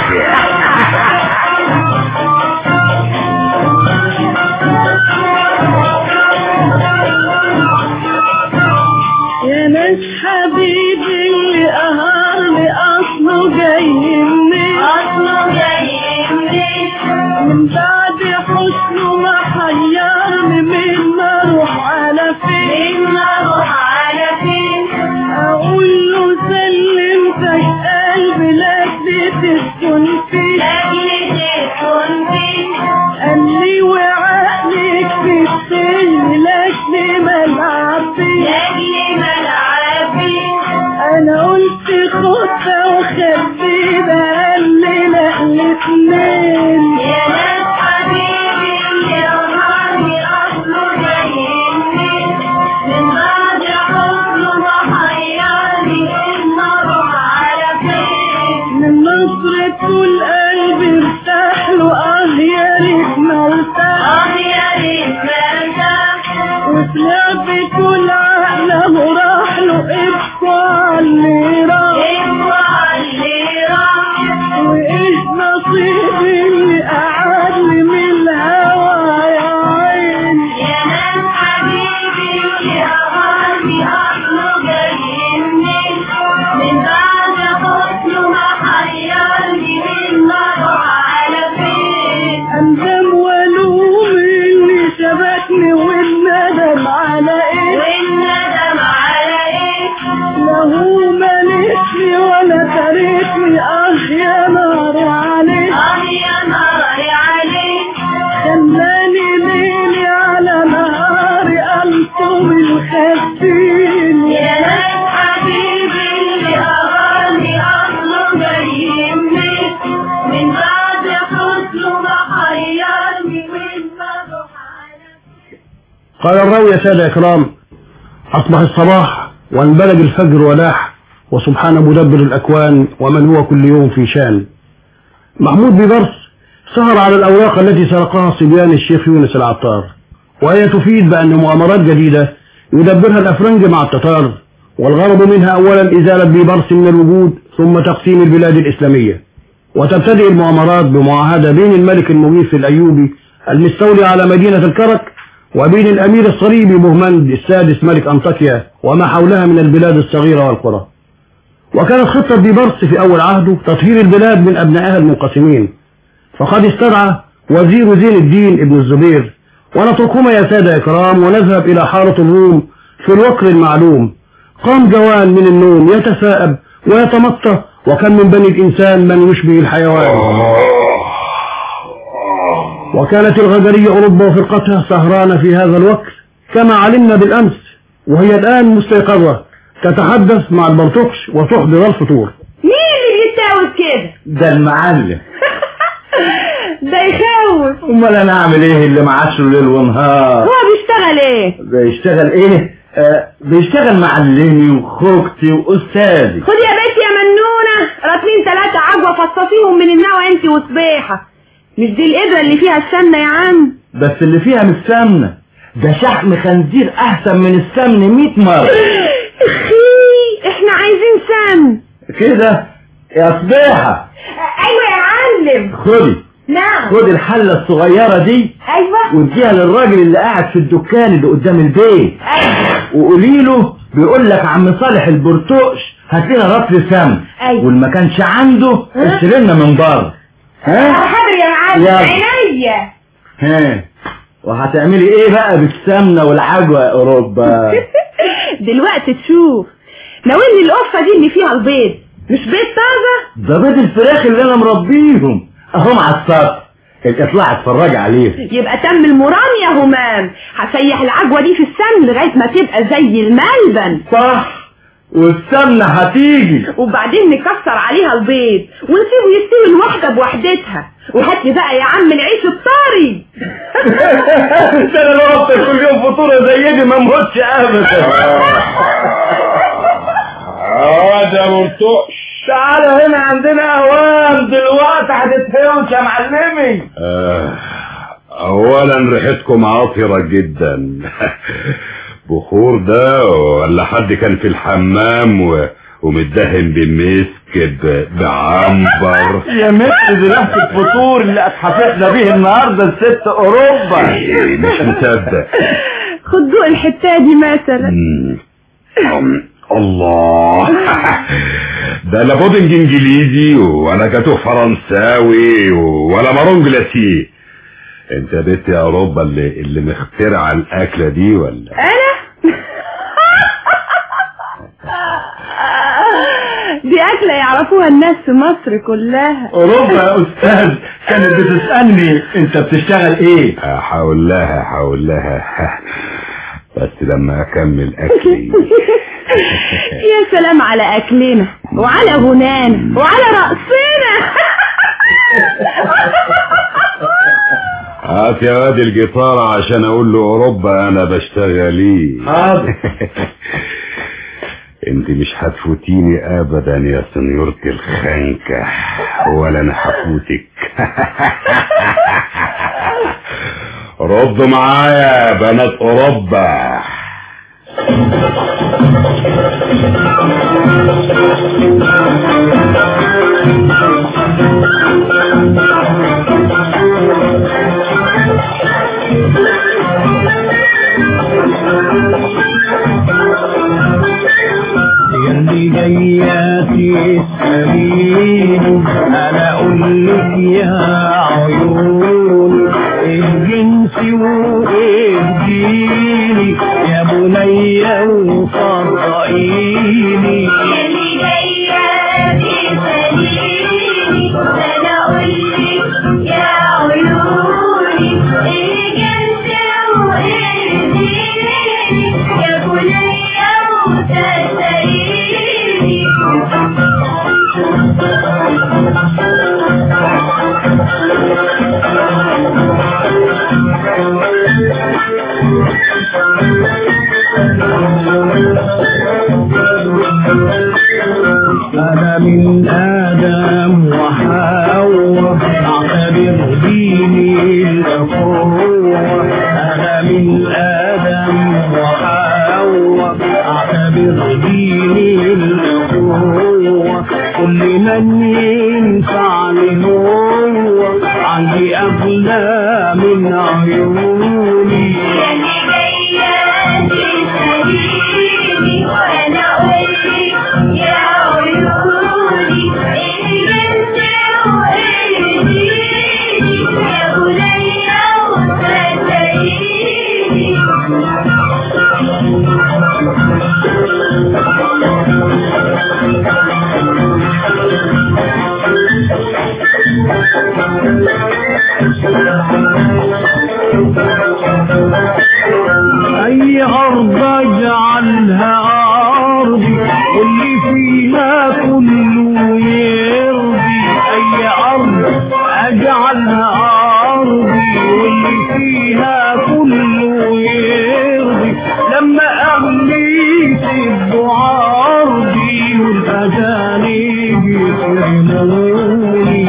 يا ناس حبيبي اللي قهرني اصله جاي منين اصله جاي منين من بعد حسنه ما حيرني من ما اروح على فين من ما اروح على فين اقول له سلمتك قلبي لاجلي تسكن فيه لاجلي تسكن فيه قال لي وعقلك في السجن لاجلي ملعبي لاجلي ملعبي انا قلت خطة وخبيبة قال لي لا الاتنين يا ناس حبيبي اللي رماني اصله جاي منين من بعد حضنه ما حيرني ان اروح على فين من نظرة القلب ارتاح له اه يا ريت ما ارتاح اه يا ريت ما ارتاح وطلعت العقل وراح له ابقى على راح ابقى على راح وايه نصيبي اللي قعدني من الهوى يا عين يا ناس حبيبي اللي قهرني اصله جاي منين من بعد حسنه ما حيرني من نروح على فين اندم والوم اللي شبكني والندم على ايه والندم على ايه لا هو مالكني ولا تاركني اه يا ناري عليك اه يا ناري عليك خلاني ليلي على نهاري الطم الخفين يا ناس حبيبي اللي قهرني اصله جاي منين من بعد حسنه ما حيرني من ما قال الراوي يا سادة إكرام أصبح الصباح وانبلج الفجر ولاح وسبحان مدبر الأكوان ومن هو كل يوم في شان محمود ببرس سهر على الأوراق التي سرقها صبيان الشيخ يونس العطار وهي تفيد بأن مؤامرات جديدة يدبرها الأفرنج مع التتار والغرض منها أولا إزالة بيبرس من الوجود ثم تقسيم البلاد الإسلامية وتبتدئ المؤامرات بمعاهدة بين الملك المغيث الأيوبي المستولي على مدينة الكرك وبين الأمير الصليبي بهمند السادس ملك أنطاكيا وما حولها من البلاد الصغيرة والقرى وكانت خطة بيبرس في أول عهده تطهير البلاد من أبنائها المنقسمين فقد استدعى وزير زين الدين ابن الزبير ونتركهما يا سادة إكرام ونذهب إلى حارة الروم في الوقر المعلوم قام جوان من النوم يتثاءب ويتمطى وكان من بني الإنسان من يشبه الحيوان وكانت الغجرية أوروبا وفرقتها سهرانة في هذا الوقت كما علمنا بالأمس وهي الآن مستيقظة تتحدث مع البرتقش وتحضر الفطور مين اللي بيتاوب كده ده المعلم ده يخوف امال انا اعمل ايه اللي معاش ليل ونهار هو بيشتغل ايه بيشتغل ايه آه بيشتغل معلمي وخوجتي واستاذي خد يا بنتي يا منونة راتلين ثلاثة عجوة فصصيهم من النوى انت وصبيحة مش دي الإبرة اللي فيها السمنة يا عم بس اللي فيها مش سمنة ده شحم خنزير احسن من السمن 100 مرة اخي احنا عايزين سمن كده يا صبيحة ايوه يا معلم خدي نعم خدي الحلة الصغيرة دي ايوه واديها للراجل اللي قاعد في الدكان اللي قدام البيت ايوه وقولي له بيقول لك عم صالح البرتقش هات لنا رطل سمن أيوة. واللي ما كانش عنده اشتري لنا من بره ها حاضر يا معلم يلا. عينيا ها وهتعملي ايه بقى بالسمنه والعجوه يا اوروبا دلوقتي تشوف ناولني القفة دي اللي فيها البيض مش بيض طازة ده بيض الفراخ اللي انا مربيهم اهم على السطح اطلع اتفرج عليهم يبقى تم المرام يا همام هسيح العجوة دي في السمن لغاية ما تبقى زي الملبن صح والسمنه هتيجي وبعدين نكسر عليها البيض ونسيبه يستوي الواحدة بوحدتها وهات لي بقى يا عم العيش الطري ده انا لو افطر كل يوم فطوره زي دي ما اموتش ابدا اه ده مرتقش تعالى هنا عندنا اوام دلوقتي هتتهوش يا معلمي آه، اولا ريحتكم عاطرة جدا بخور ده ولا حد كان في الحمام و... ومتدهن بمسك ب... بعنبر يا متر دي نفس الفطور اللي اتحفظنا بيه النهارده الست اوروبا مش مصدق خد دوق الحتة دي مثلا مم. أم، الله ده لا بودنج انجليزي ولا جاتوه فرنساوي ولا مارونج لاتيه انت بنت يا اوروبا اللي اللي مخترعه الاكله دي ولا انا دي اكلة يعرفوها الناس في مصر كلها اوروبا يا استاذ كانت بتسالني انت بتشتغل ايه هقول لها هقول لها بس لما اكمل اكلي يا سلام على اكلنا وعلى غنانا وعلى رقصنا هات يا واد الجيتار عشان اقول له اوروبا انا بشتغل ايه حاضر انت مش هتفوتيني ابدا يا سنيورتي الخنكة ولا انا هفوتك ردوا معايا يا بنات اوروبا يلي جياتي السبيل انا اقول لك يا عيون الجنس واديني يا بني وصدقيني انا من ادم وحواء اعتبر ديني الاخوة انا من ادم وحواء اعتبر ديني الاخوة كل من ينفعني هو عندي اغلى من عيوني اي ارض اجعلها ارضي واللي فيها كله يرضي اي ارض اجعلها ارضي واللي فيها كله يرضي لما اهلي يسبوا عرضي والاجانب يكرموني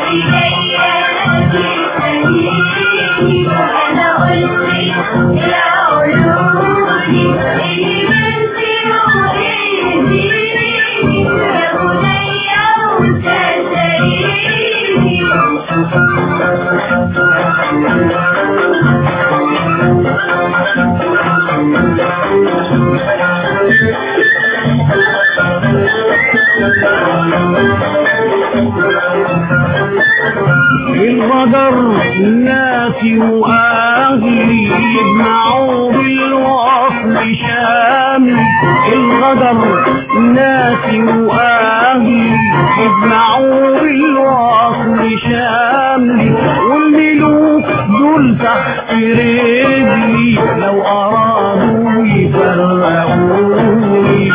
الغدر ناسي واهلي يجمعوا بالوصل شامل الغدر ناسي واهلي يجمعوا بالوصل شامل والملوك دول تحت رجلي لو ارادوا يفرقوني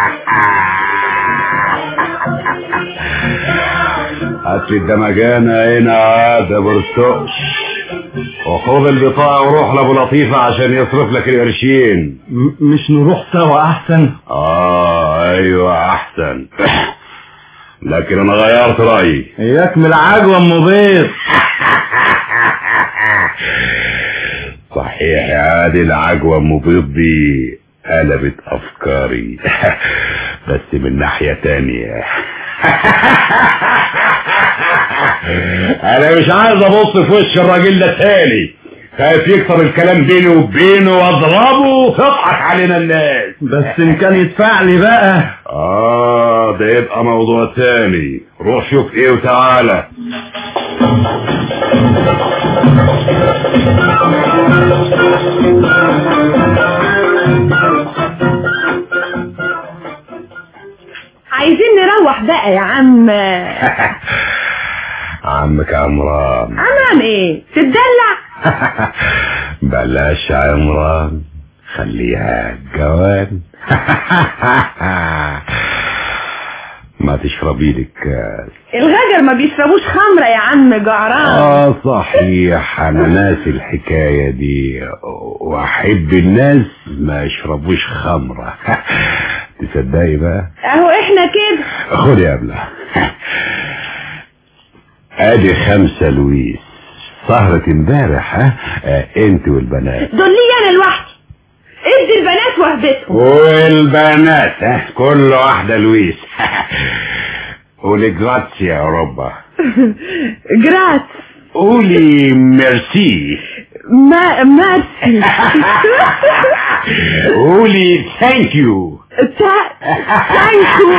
هات لي الدمجانة هنا عاد يا برستوش وخذ البطاقة وروح لأبو لطيفة عشان يصرف لك القرشين مش نروح سوا احسن اه ايوه احسن لكن انا غيرت رأيي اياك من العجوة ام بيض صحيح يا عادل العجوة ام بيض دي قلبت افكاري بس من ناحية تانية انا مش عايز ابص في وش الراجل ده تاني خايف يكسر الكلام بيني وبينه واضربه وتضحك علينا الناس بس ان كان يدفع لي بقى اه ده يبقى موضوع تاني روح شوف ايه وتعالى عايزين نروح بقى يا عم عمك عمران عمام ايه تتدلع بلاش عمران خليها جوان ما تشربي لك كاس الغجر ما بيشربوش خمرة يا عم جعران اه صحيح انا ناسي الحكاية دي واحب الناس ما يشربوش خمرة تصدقي بقى اهو احنا كده خد يا ابله ادي خمسة لويس سهرة امبارح ها آه، انت والبنات دول لي انا لوحدي ادي البنات وهبتهم والبنات ها كل واحدة لويس قولي جراتسيا يا اوروبا جرات قولي ميرسي ما مارسي قولي ثانك يو ثانكيو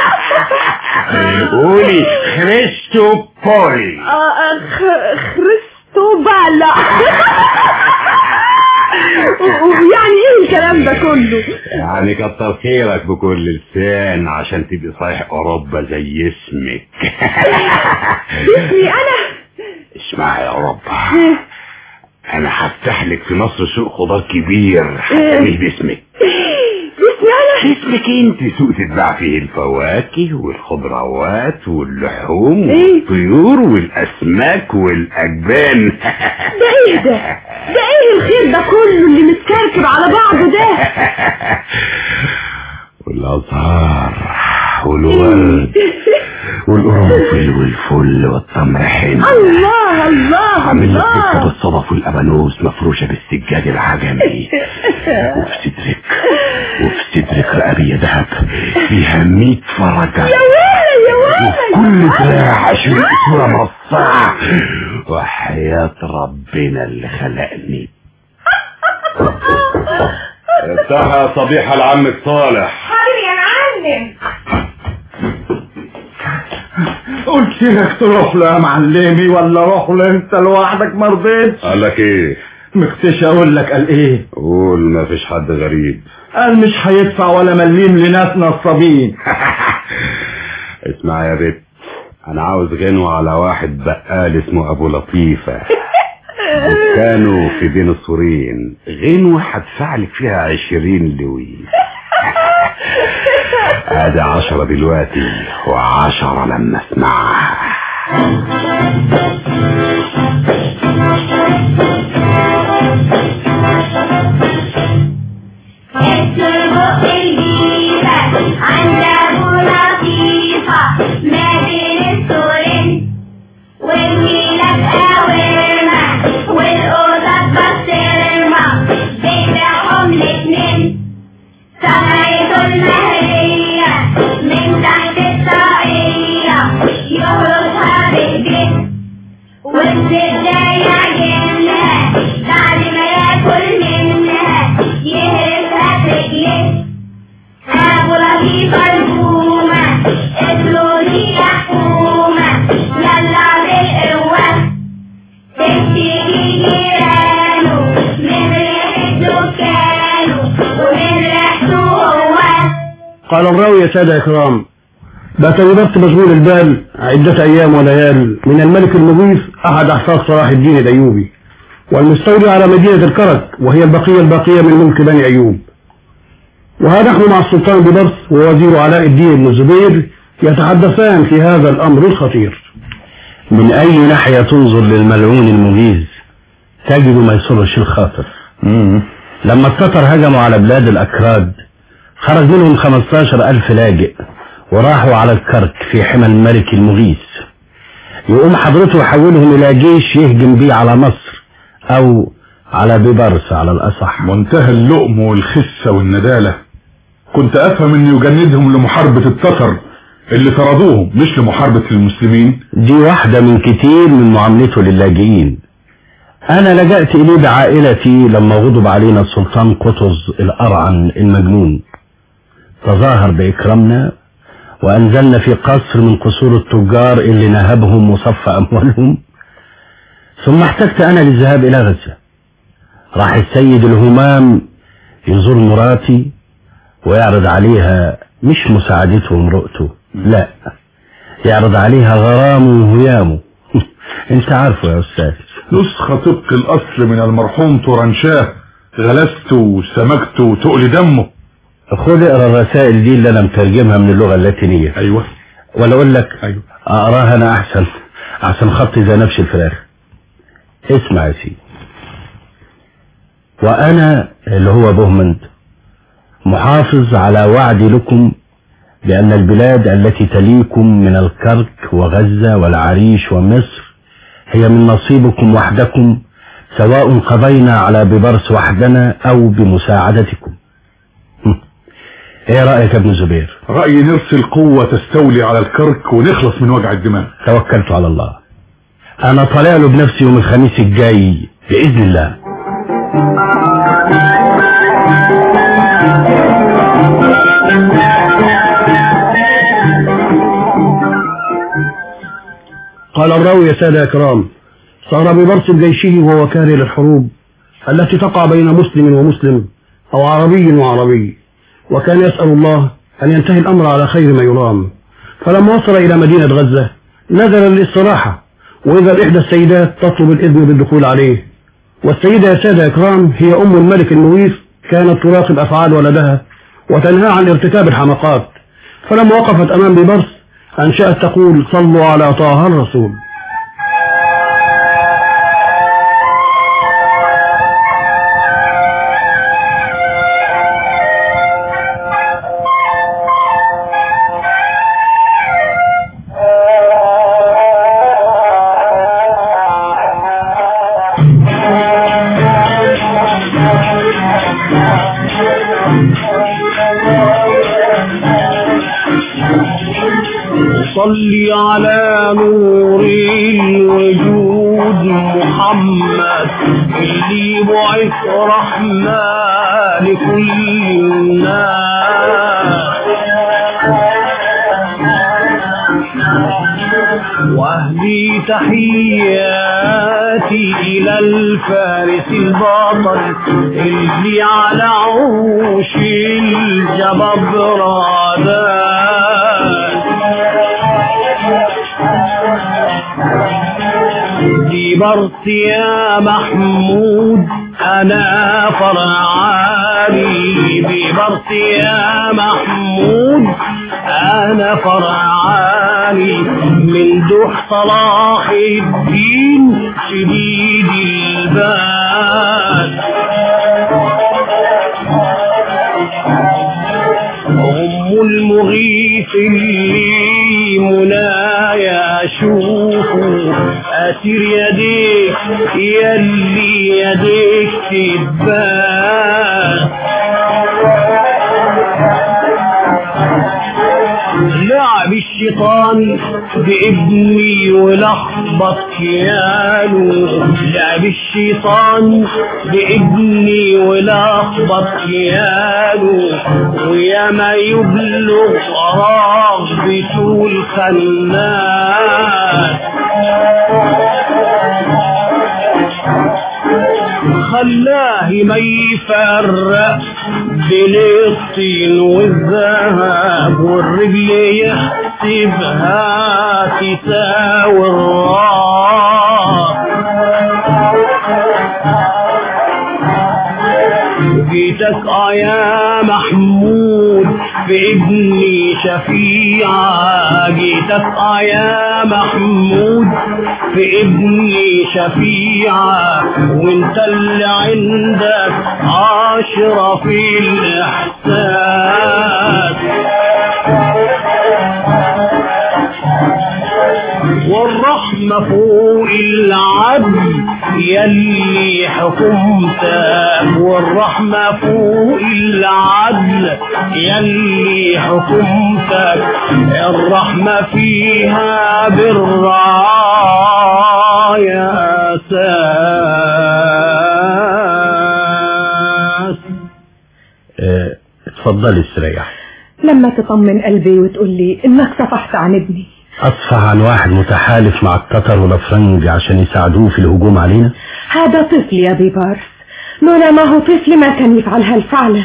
قولي خريستو بولي خريستو بالا يعني ايه الكلام ده كله يعني كتر خيرك بكل لسان عشان تبقي صحيح اوروبا زي اسمك اسمي انا اسمعي يا اوروبا انا هفتح لك في مصر سوق خضار كبير هسميه باسمك اسمي انا اسمك انت سوق تتباع فيه الفواكه والخضروات واللحوم إيه؟ والطيور والاسماك والاجبان ده ايه ده ده ايه الخير ده كله اللي متكركب على بعضه ده والازهار والورد والقرنفل والفل والتمر حين الله الله عامل لك الله سكة الصدف والابانوس مفروشة بالسجاد العجمي وفي صدرك وفي صدرك رقبية ذهب فيها مية فرجة يا ولا يا ولا كل دراع عشان صورة مرصعة وحياة ربنا اللي خلقني افتحها يا صبيحة لعمك صالح حاضر يا معلم قلت لك تروح له يا معلمي ولا روح له انت لوحدك ما رضيتش قال لك ايه مختش اقول لك قال ايه قول ما فيش حد غريب قال مش هيدفع ولا مليم لناس نصابين اسمع يا بت انا عاوز غنوة على واحد بقال اسمه ابو لطيفة كانوا في بين السورين غنوة هدفع لك فيها عشرين لوي ادي عشرة دلوقتي وعشرة لما اسمعها السرق الجيفة عند أبو لطيفة ما بين السورين والميلاد قوامة والأوضة بسرمة بيبيعهم الاتنين سمعته المهرية من تحت الطاقية يهرسها بإيديه والزبدة يعجنها بعد ما ياكل منها يهرسها في رجليه أبو لطيفة البومة اطلوني يا حكومة يلا بالقوة تشتري جيرانه من ريحة دكانه ومن ريحته هو قال الراوي يا سادة إكرام بات وضبط مشغول البال عدة أيام وليال من الملك المغيث أحد أحفاد صلاح الدين الأيوبي والمستولي على مدينة الكرك وهي البقية الباقية من ملك بني أيوب وها نحن مع السلطان ببرس ووزير علاء الدين بن الزبير يتحدثان في هذا الأمر الخطير من أي ناحية تنظر للملعون المجيز تجد ما يسرش الخاطر لما التتر هجموا على بلاد الأكراد خرج منهم 15 ألف لاجئ وراحوا على الكرك في حمى الملك المغيث يقوم حضرته يحولهم إلى جيش يهجم بيه على مصر أو على بيبرس على الأصح منتهى اللؤم والخسة والندالة كنت أفهم أن يجندهم لمحاربة التتر اللي طردوهم مش لمحاربة المسلمين دي واحدة من كتير من معاملته للاجئين أنا لجأت إليه بعائلتي لما غضب علينا السلطان قطز الأرعن المجنون تظاهر بإكرامنا وأنزلنا في قصر من قصور التجار اللي نهبهم وصف أموالهم ثم احتجت أنا للذهاب إلى غزة راح السيد الهمام يزور مراتي ويعرض عليها مش مساعدته ومرؤته لا يعرض عليها غرامه وهيامه انت عارفه يا أستاذ نسخة طبق الأصل من المرحوم تورنشاه غلسته وسمكته وتقل دمه خد اقرا الرسائل دي اللي انا مترجمها من اللغه اللاتينيه ايوه ولا اقول لك ايوه اقراها انا احسن احسن خطي زي نفس الفراخ اسمع يا سيدي وانا اللي هو بهمند محافظ على وعدي لكم بان البلاد التي تليكم من الكرك وغزه والعريش ومصر هي من نصيبكم وحدكم سواء قضينا على ببرس وحدنا او بمساعدتكم ايه رأيك يا ابن زبير رأيي نرسل قوة تستولي على الكرك ونخلص من وجع الدماغ توكلت على الله انا طالع له بنفسي يوم الخميس الجاي باذن الله قال الراوي يا سادة إكرام صار ببرس جيشه وهو كاره للحروب التي تقع بين مسلم ومسلم أو عربي وعربي وكان يسأل الله أن ينتهي الأمر على خير ما يرام فلما وصل إلى مدينة غزة نزل للاستراحة وإذا إحدى السيدات تطلب الإذن بالدخول عليه والسيدة يا سادة إكرام هي أم الملك المغيث كانت تراقب أفعال ولدها وتنهى عن ارتكاب الحمقات فلما وقفت أمام ببرس أنشأت تقول صلوا على طه الرسول صل على نور الوجود محمد اللي بعث رحمة لكل الناس واهدي تحياتي الى الفارس البطل اللي على عروش الجبابرادات دي برص يا محمود انا فرعاني ببرص يا محمود انا فرعاني من دوح صلاح الدين شديد البال أم المغيث اللي منايا شوفوا أسير يديك يلي يديك تبان لعب الشيطان بابني ولخبط كيانه لعب الشيطان بابني ولخبط كيانه ويا ما يبلغ رغبته الخنان خلاه ما يفرق بين الطين والذهب والرجل يحسبها تساوي الراس جيتك اه يا محمود في ابني شفيعة جيتك اه يا محمود في ابني شفيعة وانت اللي عندك اشرف الاحساس والرحمة فوق العدل يلي حكمتك والرحمة فوق العدل يلي حكمتك الرحمة فيها بالرعاية أساس اه اتفضلي استريح لما تطمن قلبي وتقول لي انك صفحت عن ابني اصفح عن واحد متحالف مع التتر والافرنج عشان يساعدوه في الهجوم علينا هذا طفل يا بيبارس لولا ما هو طفل ما كان يفعل هالفعلة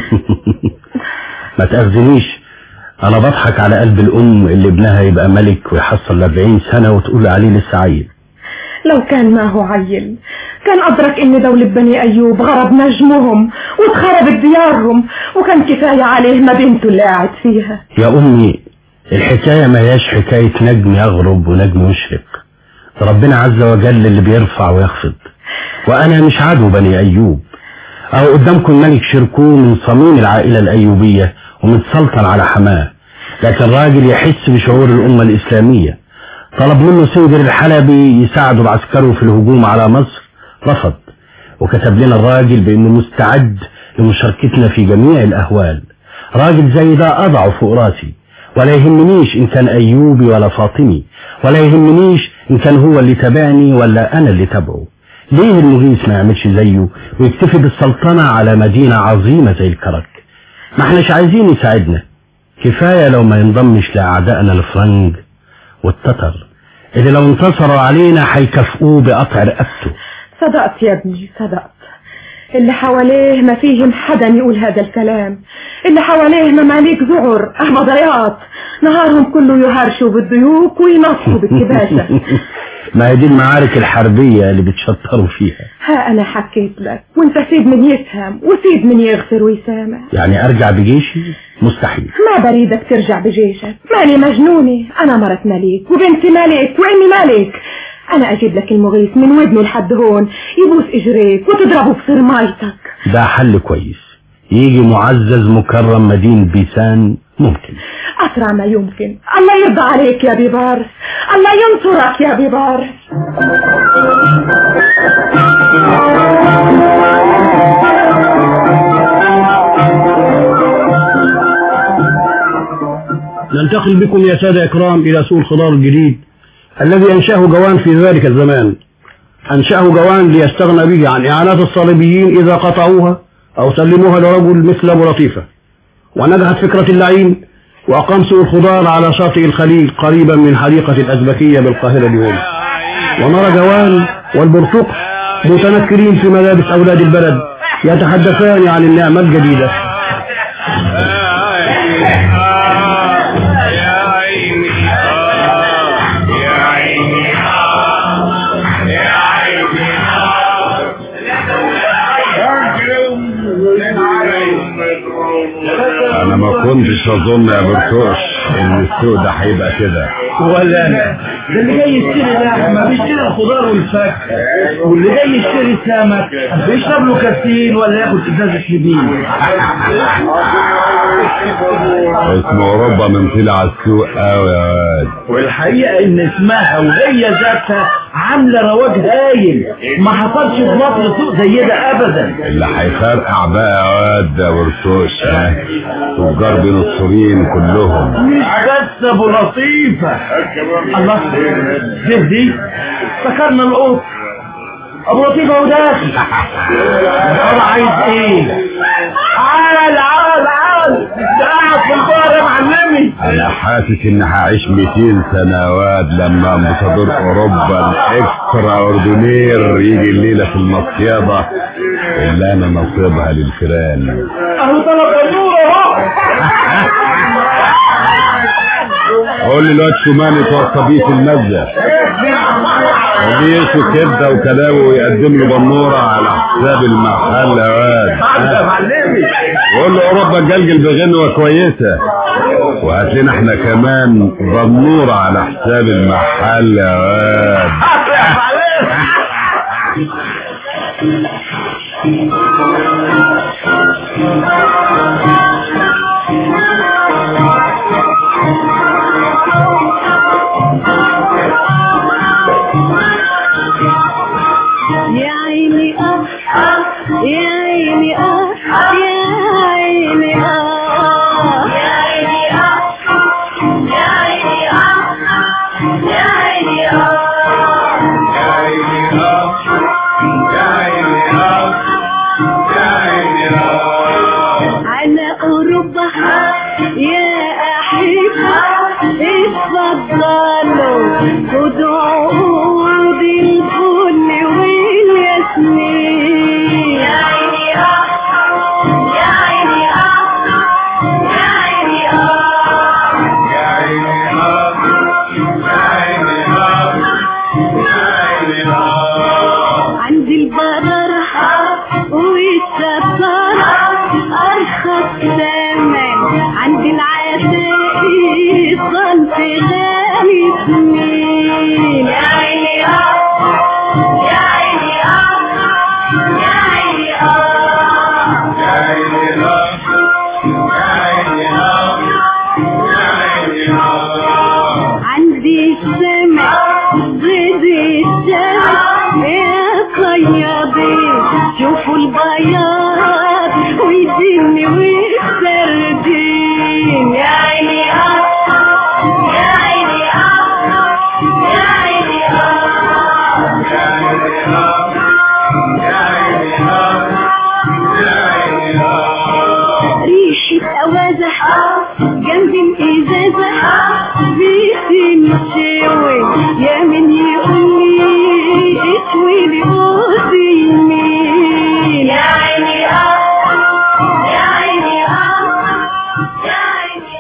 ما تأذنيش انا بضحك على قلب الام اللي ابنها يبقى ملك ويحصل 40 سنة وتقول عليه لسه عيل لو كان ما هو عيل كان أدرك إن دولة بني أيوب غرب نجمهم واتخربت ديارهم وكان كفاية عليه ما بنته اللي قاعد فيها يا امي الحكاية ما هياش حكاية نجم يغرب ونجم يشرق ربنا عز وجل اللي بيرفع ويخفض وانا مش عدو بني ايوب اهو قدامكم ملك شركوه من صميم العائلة الايوبية ومتسلطن على حماه لكن راجل يحس بشعور الامة الاسلامية طلب منه سنجر الحلبي يساعده بعسكره في الهجوم على مصر رفض وكتب لنا الراجل بانه مستعد لمشاركتنا في جميع الاهوال راجل زي ده اضعه فوق راسي ولا يهمنيش ان كان ايوبي ولا فاطمي ولا يهمنيش ان كان هو اللي تابعني ولا انا اللي تابعه ليه المغيث ما يعملش زيه ويكتفي بالسلطنة على مدينة عظيمة زي الكرك ما احناش عايزين يساعدنا كفاية لو ما ينضمش لأعدائنا الفرنج والتتر اللي لو انتصروا علينا هيكافئوه بقطع رقبته صدقت يا ابني صدقت اللي حواليه ما فيهم حدا يقول هذا الكلام اللي حواليه مماليك ذعر أحمضيات نهارهم كله يهرشوا بالضيوف وينصفوا بالكباشة ما هي دي المعارك الحربية اللي بتشطروا فيها ها أنا حكيت لك وانت سيد من يفهم وسيد من يغفر ويسامح يعني ارجع بجيشي مستحيل ما بريدك ترجع بجيشك ماني مجنونة أنا مرت ملك وبنتي ملك وأمي ملك أنا أجيب لك المغيث من ودني لحد هون يبوس إجريك وتضربه بصير مايتك ده حل كويس يجي معزز مكرم مدينة بيسان ممكن أسرع ما يمكن الله يرضى عليك يا بيبارس الله ينصرك يا بيبارس ننتقل بكم يا سادة إكرام إلى سوق الخضار الجديد الذي أنشأه جوان في ذلك الزمان أنشأه جوان ليستغنى به عن إعانات الصليبيين إذا قطعوها أو سلموها لرجل مثل أبو لطيفة ونجحت فكرة اللعين وأقام سوق الخضار على شاطئ الخليل قريبا من حديقة الأزبكية بالقاهرة اليوم ونرى جوان والبرتق متنكرين في ملابس أولاد البلد يتحدثان عن النعمة الجديدة انا ما كنتش اظن يا برتوش ان السوق ده هيبقى كده ولا انا ده اللي جاي يشتري لحمه بيشتري الخضار والفاكهه واللي جاي يشتري سمك بيشرب له كاسين ولا ياخد ازازه لبين اسم اوروبا من طلع السوق قوي يا واد والحقيقه ان اسمها وهي ذاتها عامله رواج هايل ما حصلش في مصر سوق زي ده ابدا اللي هيفرقع بقى يا واد يا برتوش ها تجار بنصرين كلهم مش بس ابو لطيفه الله دي دي افتكرنا القط ابو لطيفه وداخل الأرض عايز ايه تعال تعال تعال ده قاعد في البار يا معلمي انا حاسس ان هعيش 200 سنوات لما امبراطور اوروبا الاكسترا اوردونير يجي الليله في المصيده اللي انا نصيبها للفيران اهو طلب النور اهو قول لي الواد شومان يتوصى بيه في المزه ودي يشوي كبده وكلاوي ويقدم له بنوره على حساب المحل يا واد يا معلمي قول له اوروبا الجلجل بغنوة كويسة وهات لنا احنا كمان ضمورة على حساب المحل يا واد يا عيني اه يا عيني اه يا عيني اه يا عيني اه يا عيني اه يا عيني على أوروبا يا أحبة اتفضلوا خدوا عود الفل والياسمين يا عيني آه يا عيني آه يا عيني آه عندي البررة والشطارة أرخص ثمن عندي العتاقي صنف غالي سنين يا عيني آه يا عيني آه يا عيني آه عندي السمع ضد الشمس يا صيادين شوفوا البياض ويديني والسردين يا عيني آه يا عيني آه يا عيني ريشة أوازة جنب الإزازة بيتي مشاوي يا من يقول لي اشوي لي قوسي يمين يا عيني آه يا عيني آه يا عيني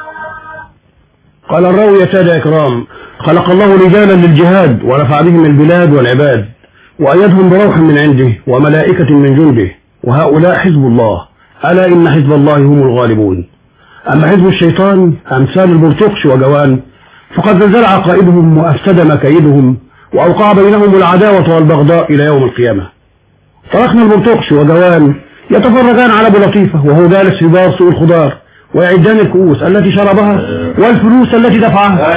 قال الراوي يا سادة إكرام خلق الله رجالا للجهاد ونفع بهم البلاد والعباد وأيدهم بروح من عنده وملائكة من جنده وهؤلاء حزب الله ألا إن حزب الله هم الغالبون أما حزب الشيطان أمثال البرتقش وجوان فقد زلزل عقائدهم وأفسد مكايدهم وأوقع بينهم العداوة والبغضاء إلى يوم القيامة تركنا البرتقش وجوان يتفرجان على أبو لطيفة وهو جالس في بار سوق الخضار ويعدان الكؤوس التي شربها والفلوس التي دفعها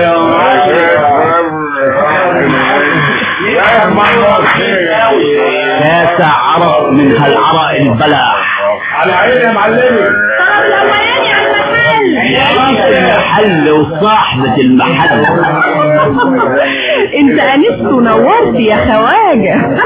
كاسع عرق من هالعرق البلح على عيني يا معلمي المحل وصاحبة المحل انت انست ونورت يا خواجه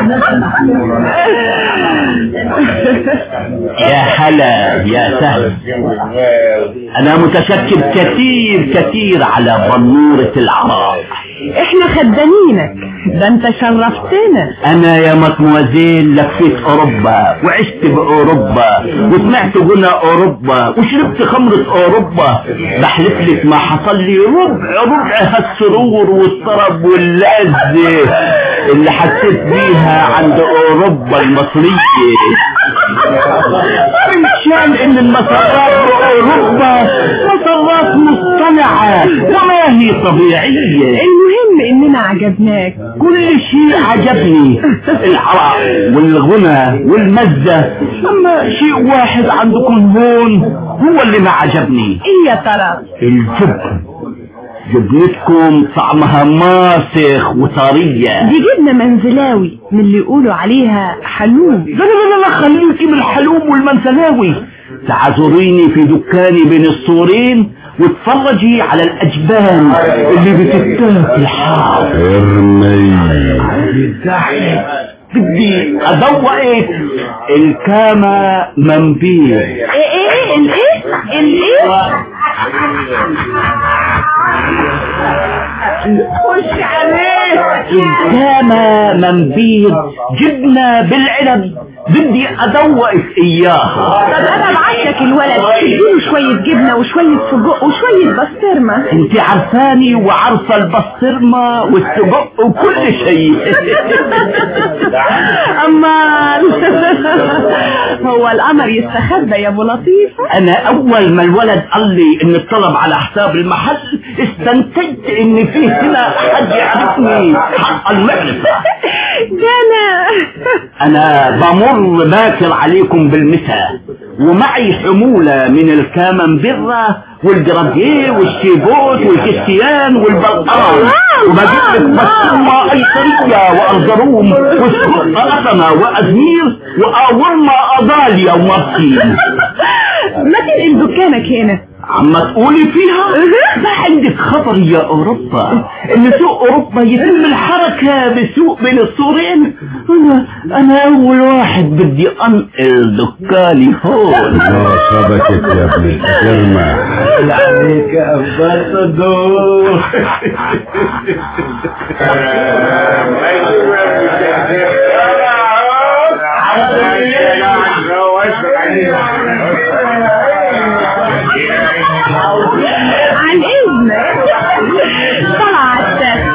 يا هلا يا سهل انا متشكر كثير كثير على بنورة العراق احنا خدامينك ده انت شرفتنا انا يا مدموزيل لفيت اوروبا وعشت باوروبا وسمعت غنى اوروبا وشربت خمرة اوروبا بحلف لك ما حصل لي ربع ربع هالسرور والطرب واللذة اللي حسيت بيها عند اوروبا المصرية من شان ان المسارات باوروبا مسارات مصطنعة وما هي طبيعية المهم اننا عجبناك كل شيء عجبني العرق والغنى والمزة اما شيء واحد عندكم هون هو اللي ما عجبني ايه يا ترى الجبن جبنتكم طعمها ماسخ وطرية دي جبنة منزلاوي من اللي يقولوا عليها حلوم لا لا لا لا خليكي من الحلوم والمنسلاوي تعذريني في دكاني بين السورين واتفرجي على الأجبان اللي بتتاكل حار ارمي بدي أدوقك الكامة منبيه ايه ايه الايه الايه خش عليه قدامة منبيض جبنة بالعنب بدي أذوقك إياها طب انا ابعت الولد اديله شوية جبنة وشوية سجق وشوية بسطرمة انت عارفاني وعارفة البسطرمة والسجق وكل شيء امال هو القمر يستخبى يا ابو لطيفة انا اول ما الولد قال لي ان الطلب على حساب المحل استنتجت ان فيه هنا حد يعرفني حق المعرفة ده انا انا بمر باكر عليكم بالمساء ومعي حمولة من الكامنبرة والجراديه والشيبوت والكستيان والبلقان وبجيب لك بسطرمة قيصرية وأرجروم وسجق قسمة وأزمير وأورمة أضاليا ومرسين ما تنقل دكانك هنا عما تقولي فيها ما عندك خبر يا أوروبا إن سوق أوروبا يتم الحركة بسوق بين السورين أنا أنا أول واحد بدي أنقل دكاني هون ما صبتك يا ابن الكرمة عليك أمباسادور عن اذنك طلع السقف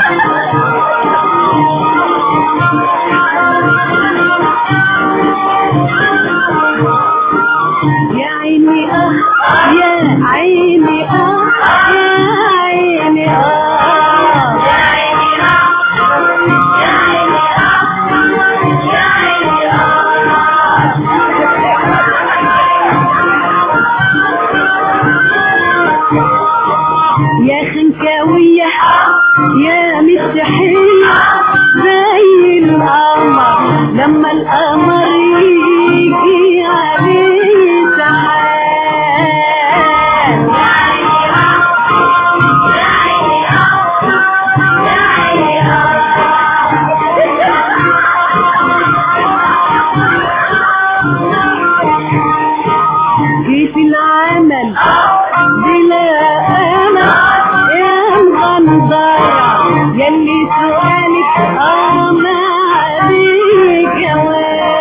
يا عيني اه يا عيني اه يا عيني اه يا عيني اه يا عيني اه يا عيني يا خنكاوية يا مسيحية زي القمر لما القمر يجي عليه سحاب كيف العمل بلا امل يا مغنظرة يلي سؤالك اه ما عليك جواب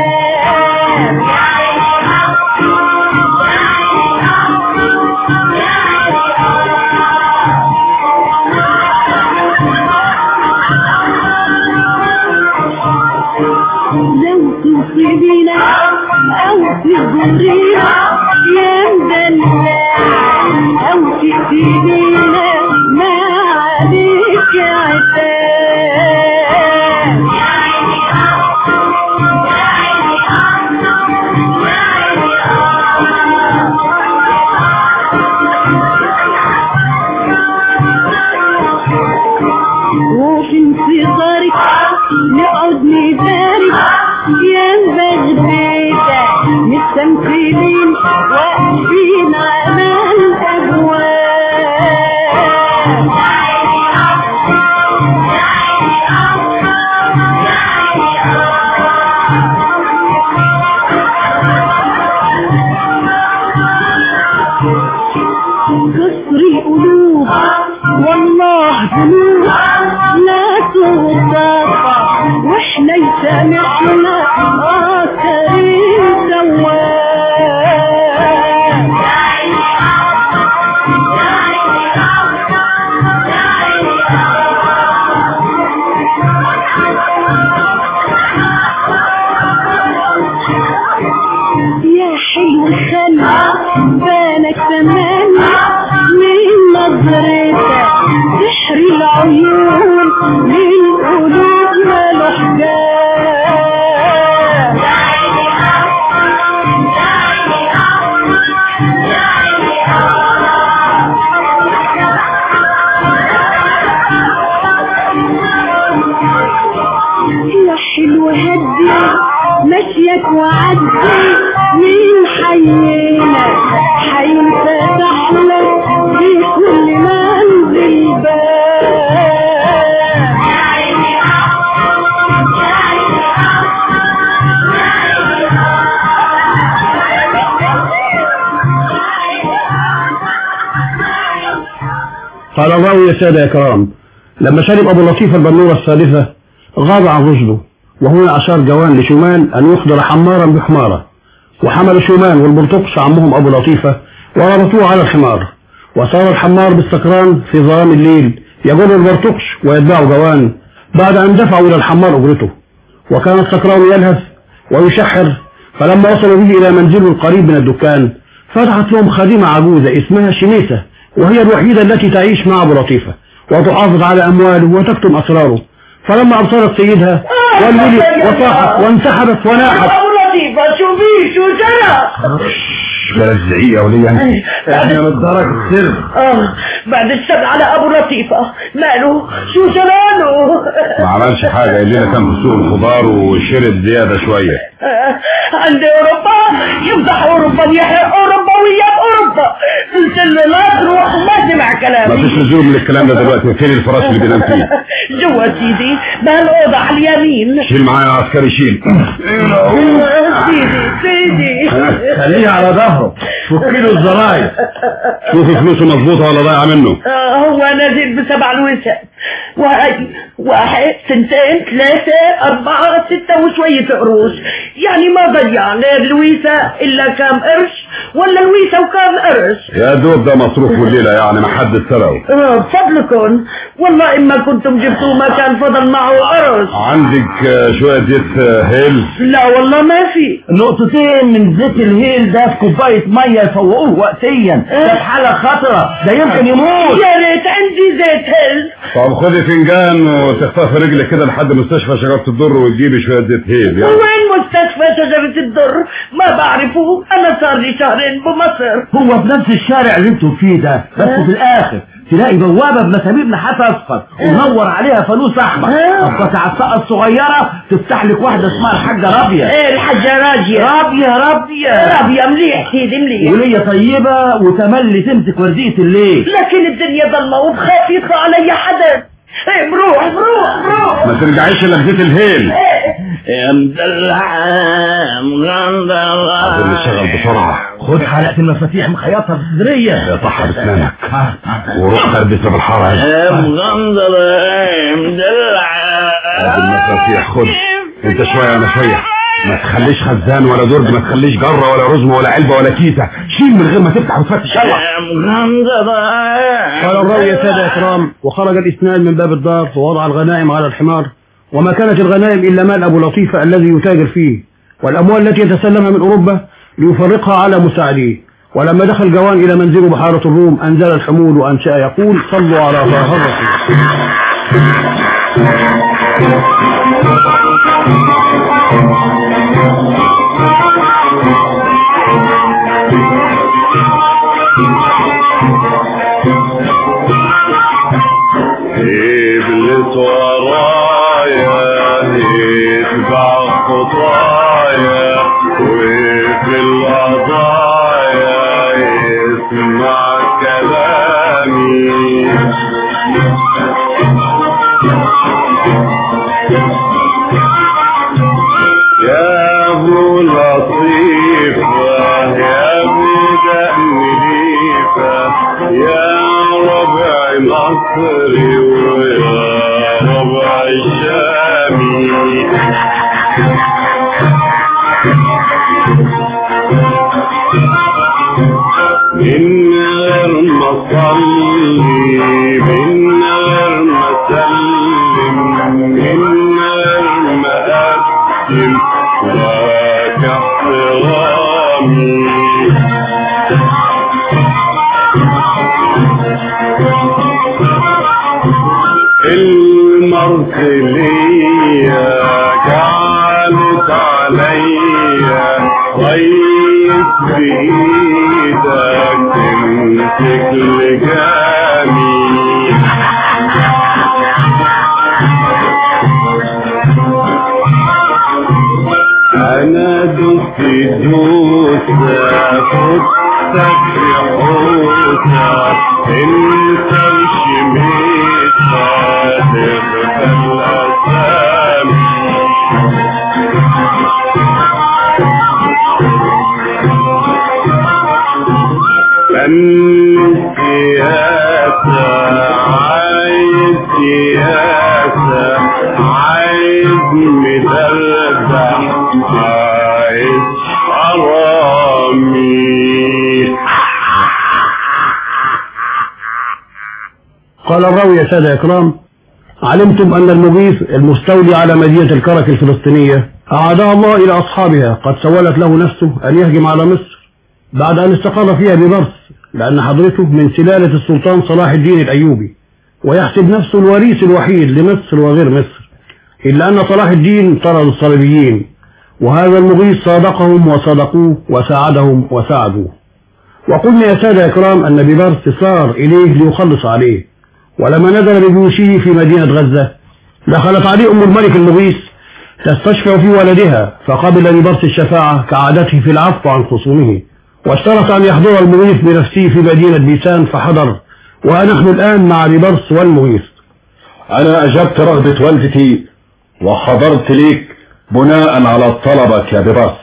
لو تصيبينا او تغرينا يا مدلع او تأتينا ما عليك عتاب وفي انتظارك نقعد نبارك يا بغدادة مستمثلين واقفين على الابواب كسر القلوب والله ذنوب لا تغتفر واحنا يسامحنا اه كريم تواب يا حلو الخلق بانك تمنى من نظرتك سحر العيون للقلوب ماله حجاب يا حلو هدي مشيك وعدي من حينا حينفتح لك في كل منزل باب قال الله يا سادة يا كرام لما شرب أبو لطيف البنورة الثالثة غاب عن رشده وهنا أشار جوان لشومان أن يخضر حمارا بحمارة وحمل شومان والبرتقش عمهم أبو لطيفة وربطوه على الحمار وصار الحمار بالسكران في ظلام الليل يجر البرتقش ويتبعه جوان بعد أن دفعوا إلى الحمار أجرته وكان السكران يلهث ويشحر فلما وصلوا به إلى منزله القريب من الدكان فتحت لهم خادمة عجوزة اسمها شميسة وهي الوحيدة التي تعيش مع أبو لطيفة وتحافظ على أمواله وتكتم أسراره فلما أبصرت سيدها والولد وصاحت وانسحبت وناحت أبو لطيفة شوفي شو جرى بلا الزعيق يا ولية انت احنا متدرك السر آه بعد الشر على أبو لطيفة ماله شو جراله ما عملش حاجة الليلة كان في سوق الخضار وشرد زيادة شوية آه، عند أوروبا يفضح أوروبا يحرق أوروبا وياك أوروبا قلت له لا تروح وما سمع ما كلامي فيش لزوم للكلام ده دلوقتي فين الفراش اللي بينام فيه جوا سيدي بهالأوضة على اليمين شيل معايا عسكري شيل آه، سيدي سيدي خليه على ظهره فك له الزراير شوف فلوسه مظبوطة ولا ضايعة منه آه، هو نازل بسبع الوسع وهي واحد سنتين ثلاثة أربعة ستة وشوية قروش يعني ما ضيع غير لويسة إلا كام قرش ولا لويسة وكام قرش يا دوب ده مصروف الليلة يعني ما حد سرقه آه، بفضلكم والله إما كنتم جبتوه ما كان فضل معه قرش عندك آه، شوية زيت آه، هيل لا والله ما في نقطتين من زيت الهيل ده في كوباية مية يفوقوه وقتيا ده في حالة خطرة ده يمكن يموت يا ريت عندي زيت هل طب خدي فنجان وتخطفي رجلك كده لحد مستشفى شجرة الدر وتجيبي شوية زيت هيل يعني وين مستشفى شجرة الدر ما بعرفه أنا صار لي شهرين بمصر هو في نفس الشارع اللي انتوا فيه ده بس في الاخر تلاقي بوابة بمسامير نحاس اصفر ومنور عليها فانوس احمر ابقى على السقة الصغيرة تفتح لك واحدة اسمها الحاجة رابية ايه الحاجة راجية رابية رابية رابية مليح سيدي مليح ولية طيبة وتملي تمسك وردية الليل لكن الدنيا ضلمة وبخاف يطلع علي حدا ايه بروح بروح بروح ما ترجعيش الا بزيت الهيل يا مدلع مغندر عايزين نشتغل بسرعة خد حلقة المفاتيح مخيطها في الصدرية طحها بسنانك وروح تربسها بالحارة يا مغندر يا مدلع هذه المفاتيح خد انت شوية انا شوية ما تخليش خزان ولا درج ما تخليش جرة ولا رزمة ولا علبة ولا كيسة شيل من غير ما تفتح وتفتش يلا يا مغندر قال الراوي يا سادة يا كرام وخرج الإسنان من باب الدار ووضع الغنائم على الحمار وما كانت الغنائم إلا مال أبو لطيفة الذي يتاجر فيه والأموال التي يتسلمها من أوروبا ليفرقها على مساعديه ولما دخل جوان إلى منزل بحارة الروم أنزل الحمول وأنشأ يقول صلوا على طه الرسول ابلس ورايا يتبع خطايا وفي القضايا يسمع كلامي يا ابو لطيف يا بدأ مليفة يا ربع مصري ويا ربع الشامي من غير ما اصلي من غير ما اسلم من غير ما اقدم لك احترامي المرسلية كانت عليا ريس بإيدك تمسك لجامي أنا دست دوسة فستك في حوسة انت وشميتها تغفل أسامي من سياسة عايز قال الراوي يا سادة إكرام علمتم أن المغيث المستولي على مدينة الكرك الفلسطينية أعادها الله إلى أصحابها قد سولت له نفسه أن يهجم على مصر بعد أن استقر فيها ببرس لأن حضرته من سلالة السلطان صلاح الدين الأيوبي ويحسب نفسه الوريث الوحيد لمصر وغير مصر إلا أن صلاح الدين طرد الصليبيين وهذا المغيث صادقهم وصدقوه وساعدهم وساعدوه وقلنا يا سادة إكرام أن ببرس صار إليه ليخلص عليه ولما نزل بجيوشه في مدينة غزة دخلت عليه أم الملك المغيث تستشفع في ولدها فقبل ببرس الشفاعة كعادته في العفو عن خصومه واشترط أن يحضر المغيث بنفسه في مدينة بيسان فحضر ونحن الآن مع ببرس والمغيث أنا أجبت رغبة والدتي وحضرت ليك بناء على طلبك يا بباس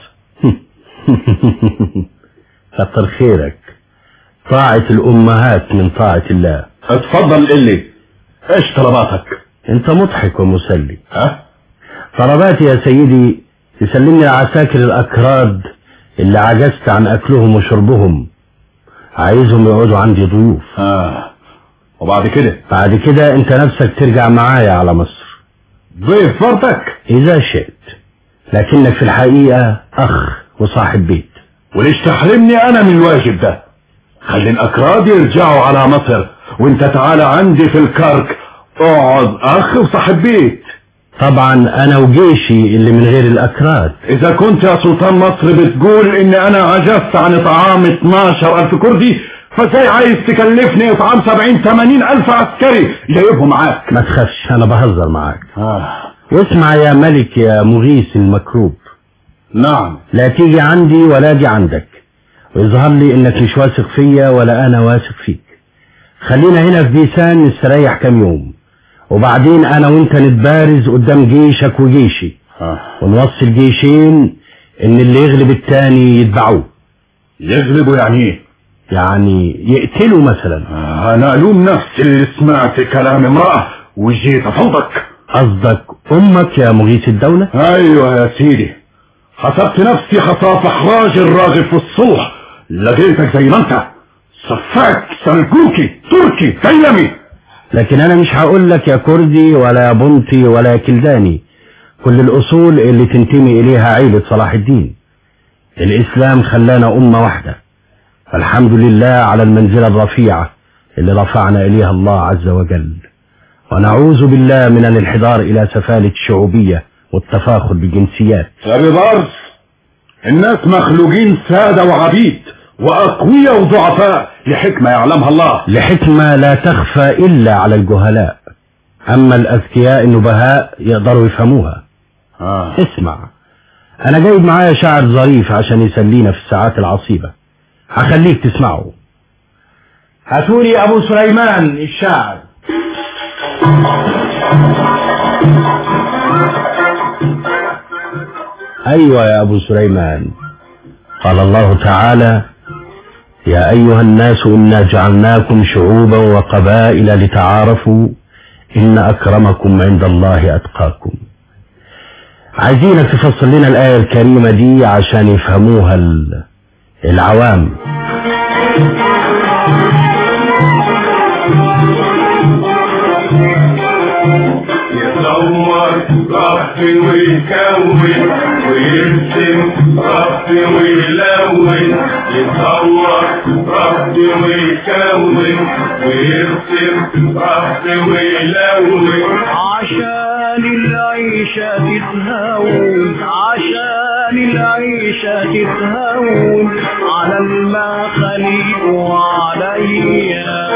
كتر خيرك طاعة الأمهات من طاعة الله اتفضل قلي ايش طلباتك انت مضحك ومسلي ها طلباتي يا سيدي تسلمني عساكر الأكراد اللي عجزت عن أكلهم وشربهم عايزهم يقعدوا عندي ضيوف آه. وبعد كده بعد كده انت نفسك ترجع معايا على مصر ضيف فرتك إذا شئت لكنك في الحقيقة أخ وصاحب بيت وليش تحرمني انا من الواجب ده خلي الاكراد يرجعوا على مصر وانت تعالى عندي في الكرك اقعد اخ وصاحب بيت طبعا أنا وجيشي اللي من غير الأكراد اذا كنت يا سلطان مصر بتقول ان انا عجزت عن اطعام 12 الف كردي فازاي عايز تكلفني اطعام 70 80 الف عسكري جايبهم معاك ما تخافش أنا بهزر معاك آه. واسمع يا ملك يا مغيث المكروب نعم لا تيجي عندي ولا اجي عندك ويظهر لي انك مش واثق فيا ولا انا واثق فيك خلينا هنا في بيسان نستريح كام يوم وبعدين انا وانت نتبارز قدام جيشك وجيشي آه. ونوصي الجيشين ان اللي يغلب التاني يتبعوه يغلبوا يعني ايه يعني يقتلوا مثلا آه، انا الوم نفسي اللي سمعت كلام امرأة وجيت افوضك قصدك امك يا مغيث الدولة ايوه يا سيدي حسبت نفسي خطاف احراج الراغب في الصوح لقيتك زي ما انت صفاك سلجوكي تركي ديلمي لكن انا مش هقول لك يا كردي ولا يا بنطي ولا يا كلداني كل الاصول اللي تنتمي اليها عيلة صلاح الدين الاسلام خلانا امة واحدة فالحمد لله على المنزلة الرفيعة اللي رفعنا اليها الله عز وجل ونعوذ بالله من الانحدار الى سفالة الشعوبية والتفاخر بالجنسيات يا ببارس الناس مخلوقين سادة وعبيد وأقوياء وضعفاء لحكمة يعلمها الله لحكمة لا تخفى إلا على الجهلاء أما الأذكياء النبهاء يقدروا يفهموها آه. اسمع أنا جايب معايا شاعر ظريف عشان يسلينا في الساعات العصيبة هخليك تسمعه هاتولي ابو سليمان الشاعر أيوة يا أبو سليمان قال الله تعالى يا أيها الناس إنا جعلناكم شعوبا وقبائل لتعارفوا إن أكرمكم عند الله أتقاكم عايزينك تفصل لنا الآية الكريمة دي عشان يفهموها ال- العوام يصور رب ويكون ويرسم رب ويلون يصور رب ويكون ويرسم رب ويلون عشان العيشة تتهون عشان العيشة تتهون على المخاليق وعليا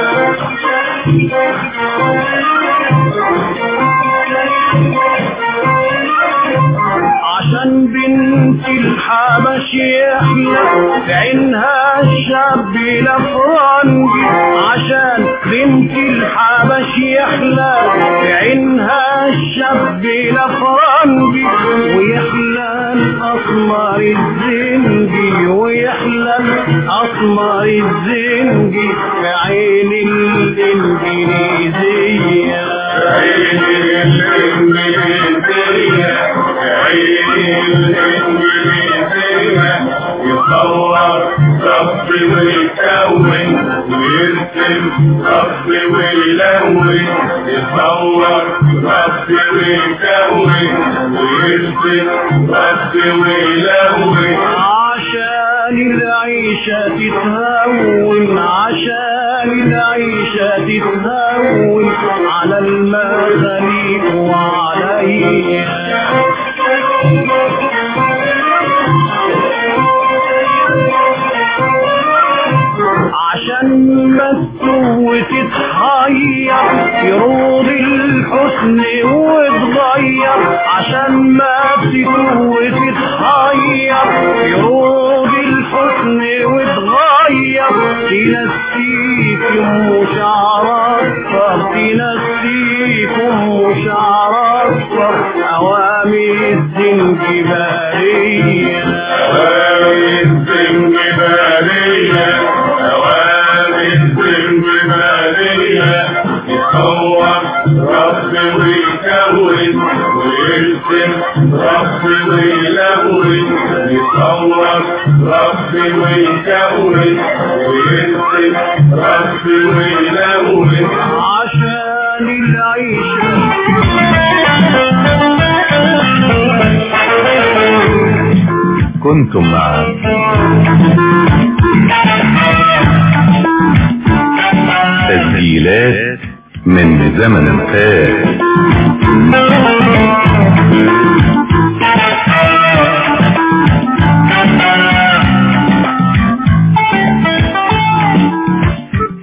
عشان بنت الحبش يحلى في عينها الشاب الافرنجي عشان بنت الحبش يحلى في عينها الشاب الافرنجي ويحلى الاسمر الزنجي ويحلى الاسمر الزنجي في عين الانجليزيه عين الإنجليزية عين الإنجليزية يصور رب ويكون ويرسم ويرسم رب ويلون يصور رب ويكون ويرسم رب ويلون عشان العيشة تتهون عشان العيشة تتهون على المخاليق وعليا عشان بس وتتحير يروض الحسن وتغير عشان ما تسوي وتتحير يروض الحسن وتغير تنسيكم وشعر اصفر تنسيكم وشعر اصفر اوامر الزنجباريه أوامر الزنجبارية أوامر الزنجبارية يصور رب ويكون ويرسم رب ويلون يصور رب ويكون ويرسم رب ويلون عشان العيش كنتم مع تسجيلات من زمن فات